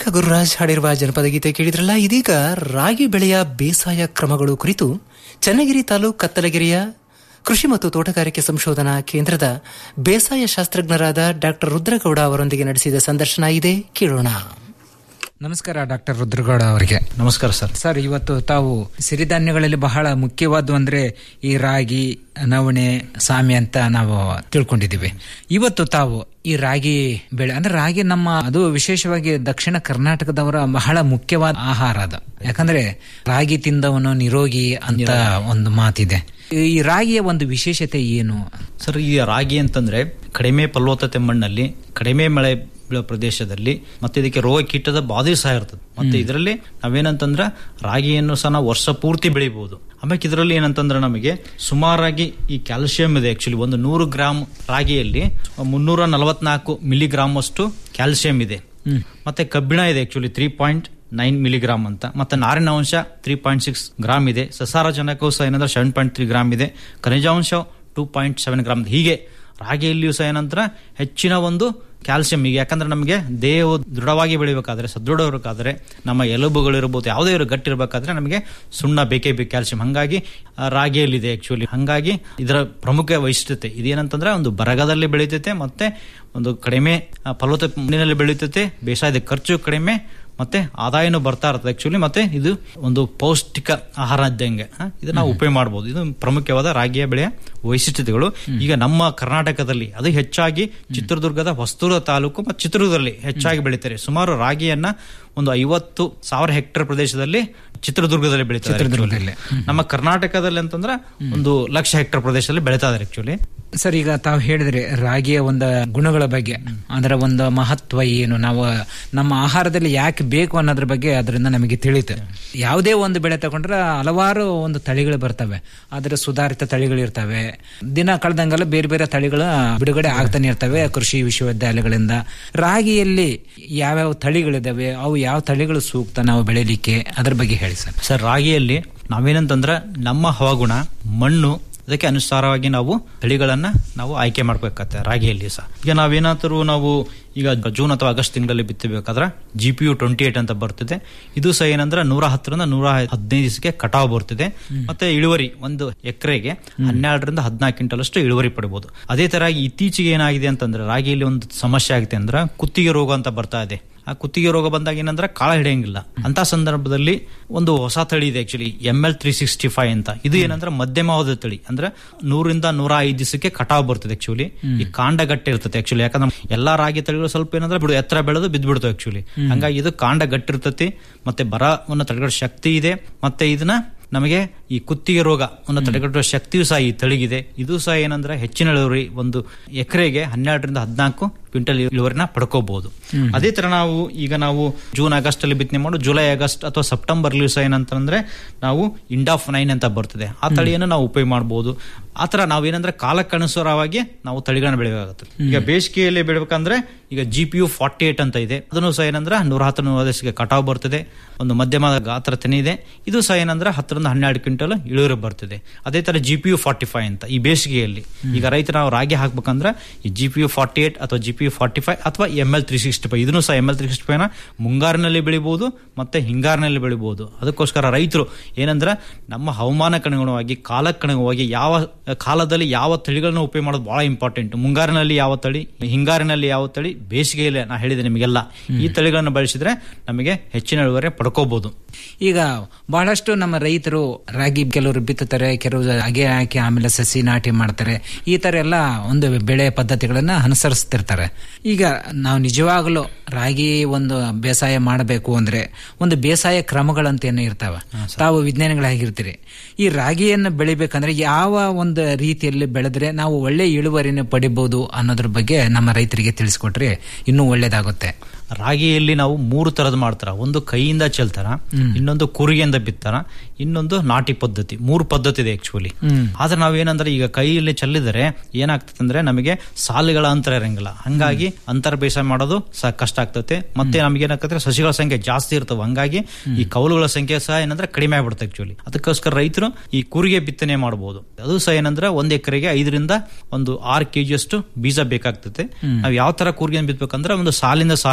ರೇಖಾ ಗುರುರಾಜ್ ಹಾಡಿರುವ ಜನಪದ ಗೀತೆ ಕೇಳಿದ್ರಲ್ಲ ಇದೀಗ ರಾಗಿ ಬೆಳೆಯ ಬೇಸಾಯ ಕ್ರಮಗಳು ಕುರಿತು ಚನ್ನಗಿರಿ ತಾಲೂಕ್ ಕತ್ತಲಗಿರಿಯ ಕೃಷಿ ಮತ್ತು ತೋಟಗಾರಿಕೆ ಸಂಶೋಧನಾ ಕೇಂದ್ರದ ಬೇಸಾಯ ಶಾಸ್ತ್ರಜ್ಞರಾದ ಡಾಕ್ಟರ್ ರುದ್ರಗೌಡ ಅವರೊಂದಿಗೆ ನಡೆಸಿದ ಸಂದರ್ಶನ ಇದೆ ಕೇಳೋಣ ನಮಸ್ಕಾರ ಡಾಕ್ಟರ್ ರುದ್ರಗೌಡ ಅವರಿಗೆ ನಮಸ್ಕಾರ ಸರ್ ಸರ್ ಇವತ್ತು ತಾವು ಸಿರಿಧಾನ್ಯಗಳಲ್ಲಿ ಬಹಳ ಮುಖ್ಯವಾದ್ದು ಅಂದ್ರೆ ಈ ರಾಗಿ ನವಣೆ ಸಾಮೆ ಅಂತ ನಾವು ತಿಳ್ಕೊಂಡಿದ್ದೀವಿ ಇವತ್ತು ತಾವು ಈ ರಾಗಿ ಬೆಳೆ ಅಂದ್ರೆ ರಾಗಿ ನಮ್ಮ ಅದು ವಿಶೇಷವಾಗಿ ದಕ್ಷಿಣ ಕರ್ನಾಟಕದವರ ಬಹಳ ಮುಖ್ಯವಾದ ಆಹಾರ ಅದು ಯಾಕಂದ್ರೆ ರಾಗಿ ತಿಂದವನು ನಿರೋಗಿ ಅಂತ ಒಂದು ಮಾತಿದೆ ಈ ರಾಗಿಯ ಒಂದು ವಿಶೇಷತೆ ಏನು ಸರ್ ಈ ರಾಗಿ ಅಂತಂದ್ರೆ ಕಡಿಮೆ ಫಲವತ್ತತೆ ಮಣ್ಣಲ್ಲಿ ಕಡಿಮೆ ಮಳೆ ಬೀಳೋ ಪ್ರದೇಶದಲ್ಲಿ ಮತ್ತೆ ಇದಕ್ಕೆ ರೋಗ ಕೀಟದ ಬಾಧೆ ಸಹ ಇರ್ತದೆ ಮತ್ತೆ ಇದರಲ್ಲಿ ನಾವೇನಂತಂದ್ರೆ ರಾಗಿಯನ್ನು ಸಹ ನಾವು ವರ್ಷ ಪೂರ್ತಿ ಬೆಳಿಬಹುದು ಆಮೇಲೆ ಇದರಲ್ಲಿ ಏನಂತಂದ್ರೆ ನಮಗೆ ಸುಮಾರಾಗಿ ಈ ಕ್ಯಾಲ್ಸಿಯಂ ಇದೆ ಆಕ್ಚುಲಿ ಒಂದು ನೂರು ಗ್ರಾಮ್ ರಾಗಿಯಲ್ಲಿ ಮುನ್ನೂರ ನಲವತ್ನಾಲ್ಕು ಮಿಲಿಗ್ರಾಮ್ ಅಷ್ಟು ಕ್ಯಾಲ್ಸಿಯಂ ಇದೆ ಮತ್ತೆ ಕಬ್ಬಿಣ ಇದೆ actually three point nine milligram ಅಂತ ಮತ್ತೆ ನಾರಿನಾಂಶ ತ್ರೀ ಪಾಯಿಂಟ್ ಸಿಕ್ಸ್ ಗ್ರಾಮ್ ಇದೆ ಸಸಾರಜನಕವು ಸಹ ಏನಂದ್ರೆ ಸೆವೆನ್ ಪಾಯಿಂಟ್ ತ್ರೀ ಗ್ರಾಮ್ ಇದೆ ಖನಿಜಾಂಶ ಟೂ ಪಾಯಿಂಟ್ ಸೆವೆನ್ ಗ್ರಾಮ್ ಹೀಗೆ ರಾಗಿಯಲ್ಲಿಯೂ ಸಹ ಏನಂದ್ರೆ ಹೆಚ್ಚಿನ ಒಂದು ಕ್ಯಾಲ್ಸಿಯಂ ಈಗ ಯಾಕಂದ್ರೆ ನಮಗೆ ದೇಹವು ದೃಢವಾಗಿ ಬೆಳಿಬೇಕಾದ್ರೆ ಸದೃಢ ನಮ್ಮ ಎಲುಬುಗಳಿರ್ಬೋದು ಯಾವುದೇ ಇರೋ ಗಟ್ಟಿರ್ಬೇಕಾದ್ರೆ ನಮಗೆ ಸುಣ್ಣ ಬೇಕೇ ಬೇಕು ಕ್ಯಾಲ್ಸಿಯಂ ಹಂಗಾಗಿ ಆ, ರಾಗಿಯಲ್ಲಿದೆ ಆಕ್ಚುಲಿ ಹಂಗಾಗಿ ಇದರ ಪ್ರಮುಖ ವೈಶಿಷ್ಟ್ಯತೆ ಇದೇನಂತಂದ್ರೆ ಒಂದು ಬರಗದಲ್ಲಿ ಬೆಳೀತೈತೆ ಮತ್ತೆ ಒಂದು ಕಡಿಮೆ ಆ, ಫಲವತ್ತ ಮಣ್ಣಿನಲ್ಲಿ ಬೆಳೀತೈತೆ ಬೇಸಾಯದ ಖರ್ಚು ಕಡಿಮೆ ಮತ್ತೆ ಆದಾಯನೂ ಬರ್ತಾ ಇರ್ತದೆ ಆಕ್ಚುಲಿ ಮತ್ತೆ ಇದು ಒಂದು ಪೌಷ್ಟಿಕ ಆಹಾರ ಇದ್ದಂಗೆ ಆ, ಇದನ್ನ ನಾವು ಉಪಯೋಗ ಮಾಡಬಹುದು ಇದು ಪ್ರಮುಖವಾದ ರಾಗಿಯ ಬೆಳೆಯ ವೈಶಿಷ್ಟ್ಯತೆಗಳು ಈಗ ನಮ್ಮ ಕರ್ನಾಟಕದಲ್ಲಿ ಅದು ಹೆಚ್ಚಾಗಿ ಚಿತ್ರದುರ್ಗದ ಹೊಸ್ತೂರು ತಾಲೂಕು ಮತ್ತು ಚಿತ್ರದುರ್ಗದಲ್ಲಿ ಹೆಚ್ಚಾಗಿ ಬೆಳೀತಾರೆ ಸುಮಾರು ರಾಗಿಯನ್ನ ಒಂದು ಐವತ್ತು ಸಾವಿರ ಹೆಕ್ಟೇರ್ ಪ್ರದೇಶದಲ್ಲಿ ಚಿತ್ರದುರ್ಗದಲ್ಲಿ ಬೆಳೀತಾರೆ ಚಿತ್ರದುರ್ಗದಲ್ಲಿ. actually. ನಮ್ಮ ಕರ್ನಾಟಕದಲ್ಲಿ ಅಂತಂದ್ರೆ ಒಂದು ಲಕ್ಷ ಹೆಕ್ಟೇರ್ ಪ್ರದೇಶದಲ್ಲಿ ಬೆಳೀತಾ ಇದಾರೆ ಆಕ್ಚುಲಿ ಸರ್ ಈಗ ತಾವು ಹೇಳಿದ್ರೆ ರಾಗಿಯ ಒಂದು ಗುಣಗಳ ಬಗ್ಗೆ ಅದರ ಒಂದು ಮಹತ್ವ ಏನು ನಾವು ನಮ್ಮ ಆಹಾರದಲ್ಲಿ ಯಾಕೆ ಬೇಕು ಅನ್ನೋದ್ರ ಬಗ್ಗೆ ಅದರಿಂದ ನಮಗೆ ತಿಳಿಯುತ್ತೆ ಯಾವುದೇ ಒಂದು ಬೆಳೆ ತಗೊಂಡ್ರೆ ಹಲವಾರು ಒಂದು ತಳಿಗಳು ಬರ್ತವೆ ಅದರ ಸುಧಾರಿತ ತಳಿಗಳು ಇರ್ತವೆ ದಿನ ಕಳೆದಂಗೆಲ್ಲ ಬೇರೆ ಬೇರೆ ತಳಿಗಳು ಬಿಡುಗಡೆ ಆಗ್ತಾನೆ ಇರ್ತವೆ ಕೃಷಿ ವಿಶ್ವವಿದ್ಯಾಲಯಗಳಿಂದ ರಾಗಿಯಲ್ಲಿ ಯಾವ್ಯಾವ ತಳಿಗಳಿದಾವೆ ಅವು ಯಾವ ತಳಿಗಳು ಸೂಕ್ತ ನಾವು ಬೆಳಿಲಿಕ್ಕೆ ಅದ್ರ ಬಗ್ಗೆ ಹೇಳಿ ಸರ್ ಸರ್ ರಾಗಿಯಲ್ಲಿ ನಾವೇನಂತಂದ್ರೆ ನಮ್ಮ ಹವಾಗುಣ ಮಣ್ಣು ಅದಕ್ಕೆ ಅನುಸಾರವಾಗಿ ನಾವು ತಳಿಗಳನ್ನ ನಾವು ಆಯ್ಕೆ ಮಾಡ್ಬೇಕಾಗತ್ತೆ ರಾಗಿಯಲ್ಲಿ ಸಹ ಈಗ ನಾವೇನಾದರೂ ನಾವು ಈಗ ಜೂನ್ ಅಥವಾ ಆಗಸ್ಟ್ ತಿಂಗಳಲ್ಲಿ ಬಿತ್ತಬೇಕಾದ್ರೆ G P U twenty eight ಅಂತ ಬರ್ತಿದೆ ಇದು ಸಹ ಏನಂದ್ರೆ ನೂರ ಹತ್ತರಿಂದ ನೂರ ಹದಿನೈದು ದಿವಸಕ್ಕೆ ಕಟಾವ್ ಬರ್ತಿದೆ ಮತ್ತೆ ಇಳುವರಿ ಒಂದು ಎಕರೆಗೆ ಹನ್ನೆರಡರಿಂದ ಹದಿನಾಲ್ಕು ಕ್ವಿಂಟಲ್ ಅಷ್ಟು ಇಳುವರಿ ಪಡಿಬಹುದು ಅದೇ ತರ ಇತ್ತೀಚೆಗೆ ಏನಾಗಿದೆ ಅಂತಂದ್ರೆ ರಾಗಿಯಲ್ಲಿ ಒಂದು ಸಮಸ್ಯೆ ಆಗಿದೆ ಅಂದ್ರೆ ಕುತ್ತಿಗೆ ರೋಗ ಅಂತ ಬರ್ತಾ ಇದೆ ಆ ಕುತ್ತಿಗೆ ರೋಗ ಬಂದಾಗ ಏನಂದ್ರೆ ಕಾಳ ಹಿಡಿಯಂಗಿಲ್ಲ ಅಂತ ಸಂದರ್ಭದಲ್ಲಿ ಒಂದು ಹೊಸ ತಳಿ ಇದೆ actually M L three sixty five ಅಂತ ಇದು ಏನಂದ್ರೆ ಮಧ್ಯಮವಾದ ತಳಿ ಅಂದ್ರೆ ನೂರಿಂದ ನೂರ ಐದು ದಿವಸಕ್ಕೆ ಕಟಾವ್ ಬರ್ತದೆ ಆಕ್ಚುಲಿ ಈ ಕಾಂಡ ಗಟ್ಟಿ ಇರ್ತದೆ ಆಕ್ಚುಲಿ ಯಾಕಂದ್ರೆ ಎಲ್ಲಾ ರಾಗಿ ತಳಿಗಳು ಸ್ವಲ್ಪ ಏನಂದ್ರೆ ಬಿಡು ಎತ್ತರ ಬೆಳೆದು ಬಿದ್ದ್ಬಿಡ್ತಾವೆ ಆಕ್ಚುಲಿ ಹಂಗಾಗಿ ಇದು ಕಾಂಡ ಗಟ್ಟಿರ್ತತಿ ಮತ್ತೆ ಬರವನ್ನು ತಡೆಗಟ್ಟೋ ಶಕ್ತಿ ಇದೆ ಮತ್ತೆ ಇದನ್ನ ನಮಗೆ ಈ ಕುತ್ತಿಗೆ ರೋಗ ಅನ್ನು ತಡೆಗಟ್ಟುವ ಶಕ್ತಿಯೂ ಸಹ ಈ ತಳಿಗಿದೆ ಇದು ಸಹ ಏನಂದ್ರೆ ಹೆಚ್ಚಿನ ಇಳುವರಿ ಒಂದು ಎಕರೆಗೆ ಹನ್ನೆರಡರಿಂದ ಹದಿನಾಲ್ಕು ಕ್ವಿಂಟಲ್ ಇಳುವರಿನ ಪಡ್ಕೋಬಹುದು ಅದೇ ತರ ನಾವು ಈಗ ನಾವು ಜೂನ್ ಆಗಸ್ಟ್ ಅಲ್ಲಿ ಬಿತ್ತನೆ ಮಾಡು ಜುಲೈ ಆಗಸ್ಟ್ ಅಥವಾ ಸೆಪ್ಟೆಂಬರ್ ಸಹ ಏನಂತಂದ್ರೆ ನಾವು ಇಂಡಾಫ್ ನೈನ್ ಅಂತ ಬರ್ತದೆ ಆ ತಳಿಯನ್ನು ನಾವು ಉಪಯೋಗ ಮಾಡಬಹುದು ಆತರ ನಾವೇನಂದ್ರೆ ಕಾಲಕ್ಕನುಸಾರವಾಗಿ ನಾವು ತಳಿಗಳನ್ನ ಬೆಳೆಯಬೇಕಾಗುತ್ತೆ ಈಗ ಬೇಸಿಗೆಯಲ್ಲಿ ಬೆಳಬೇಕಂದ್ರೆ ಈಗ G P U forty eight ಅಂತ ಇದೆ ಅದನ್ನು ಸಹ ಏನಂದ್ರೆ ನೂರ ಹತ್ತು ನೂರ ದಿವಸಕ್ಕೆ ಕಟಾವ್ ಬರ್ತದೆ ಒಂದು ಮಧ್ಯಮ ಗಾತ್ರ ತೆನೆ ಇದೆ ಇದು ಸಹ ಏನಂದ್ರೆ ಹತ್ತರಿಂದ ಹನ್ನೆರಡು ಕ್ವಿಂಟಲ್ ಇಳುವರಿ ಬರ್ತದೆ ಅದೇ ತರ G P U forty five ಅಂತ ಈ ಬೇಸಿಗೆಯಲ್ಲಿ ಈಗ ರೈತ ನಾವು ರಾಗಿ ಹಾಕ್ಬೇಕಂದ್ರೆ ಈ G P U forty eight ಅಥವಾ G P U forty five ಅಥವಾ M L three sixty five ಇದನ್ನು ಸಹ M L three sixty five ಮುಂಗಾರಿನಲ್ಲಿ ಬೆಳಿಬಹುದು ಮತ್ತೆ ಹಿಂಗಾರಿನಲ್ಲಿ ಬೆಳಿಬಹುದು ಅದಕ್ಕೋಸ್ಕರ ರೈತರು ಏನಂದ್ರೆ ನಮ್ಮ ಹವಾಮಾನಕ್ಕನುಗುಣವಾಗಿ ಕಾಲಕ್ಕನುಗುಣವಾಗಿ ಯಾವ ಕಾಲದಲ್ಲಿ ಯಾವ ತಳಿಗಳನ್ನ ಉಪಯೋಗ ಮಾಡೋದು ಬಹಳ ಇಂಪಾರ್ಟೆಂಟ್ ಮುಂಗಾರಿನಲ್ಲಿ ಯಾವ ತಳಿ ಹಿಂಗಾರಿನಲ್ಲಿ ಯಾವ ತಳಿ ಬೇಸಿಗೆಯಲ್ಲಿ ನಾ ಹೇಳಿದೆ ನಿಮಗೆಲ್ಲ ಈ ತಳಿಗಳನ್ನು ಬಳಸಿದ್ರೆ ನಮಗೆ ಹೆಚ್ಚಿನ ಇಳುವರಿ ಪಡ್ಕೋಬಹುದು ಈಗ ಬಹಳಷ್ಟು ನಮ್ಮ ರೈತರು ರಾಗಿ ಕೆಲವರು ಬಿತ್ತುತ್ತಾರೆ ಕೆಲವರು ಅಗೆ ಹಾಕಿ ಆಮೇಲೆ ಸಸಿ ನಾಟಿ ಮಾಡ್ತಾರೆ ಈ ತರ ಎಲ್ಲ ಒಂದು ಬೆಳೆ ಪದ್ಧತಿಗಳನ್ನ ಅನುಸರಿಸ್ತಿರ್ತಾರೆ ಈಗ ನಾವು ನಿಜವಾಗಲೂ ರಾಗಿ ಒಂದು ಬೇಸಾಯ ಮಾಡಬೇಕು ಅಂದ್ರೆ ಒಂದು ಬೇಸಾಯ ಕ್ರಮಗಳಂತ ಏನೋ ಇರ್ತಾವ ತಾವು ವಿಜ್ಞಾನಿಗಳಾಗಿರ್ತೀರಿ ಈ ರಾಗಿಯನ್ನು ಬೆಳಿಬೇಕಂದ್ರೆ ಯಾವ ಒಂದು ರೀತಿಯಲ್ಲಿ ಬೆಳೆದ್ರೆ ನಾವು ಒಳ್ಳೆ ಇಳುವರಿನ ಪಡಿಬಹುದು ಅನ್ನೋದ್ರ ಬಗ್ಗೆ ನಮ್ಮ ರೈತರಿಗೆ ತಿಳಿಸ್ಕೊಟ್ರೆ ಇನ್ನೂ ಒಳ್ಳೇದಾಗುತ್ತೆ ರಾಗಿಯಲ್ಲಿ ನಾವು ಮೂರು ತರದ್ ಮಾಡ್ತಾರ ಒಂದು ಕೈಯಿಂದ ಚೆಲ್ತಾರ ಇನ್ನೊಂದು ಕುರಿಯಿಂದ ಬಿತ್ತಾರ ಇನ್ನೊಂದು ನಾಟಿ ಪದ್ಧತಿ ಮೂರು ಪದ್ಧತಿ ಇದೆ ಆಕ್ಚುಲಿ ಆದ್ರೆ ನಾವೇನಂದ್ರೆ ಈಗ ಕೈಯಲ್ಲಿ ಚೆಲ್ಲಿದರೆ ಏನಾಗ್ತದೆ ಅಂದ್ರೆ ನಮಗೆ ಸಾಲುಗಳ ಅಂತರ ಇರಂಗಿಲ್ಲ ಹಂಗಾಗಿ ಅಂತರ ಬೇಸಾಯ ಮಾಡೋದು ಸಹ ಕಷ್ಟ ಆಗ್ತದೆ ಮತ್ತೆ ನಮ್ಗೆ ಏನಾಗ್ತದೆ ಸಸಿಗಳ ಸಂಖ್ಯೆ ಜಾಸ್ತಿ ಇರ್ತವೆ ಹಂಗಾಗಿ ಈ ಕೌಲುಗಳ ಸಂಖ್ಯೆ ಸಹ ಏನಂದ್ರೆ ಕಡಿಮೆ ಆಗ್ಬಿಡುತ್ತೆ ಆಕ್ಚುಲಿ ಅದಕ್ಕೋಸ್ಕರ ರೈತರು ಈ ಕುರಿಗೆ ಬಿತ್ತನೆ ಮಾಡಬಹುದು ಅದು ಸಹ ಏನಂದ್ರೆ ಒಂದ್ ಎಕರೆಗೆ ಐದರಿಂದ ಒಂದು ಆರು ಕೆಜಿ ಅಷ್ಟು ಬೀಜ ಬೇಕಾಗ್ತದೆ ನಾವು ಯಾವ ತರ ಕೂರಿಗೆ ಬಿತ್ತಬೇಕಂದ್ರೆ ಒಂದು ಸಾಲಿಂದ ಸಾಲಿಗೆ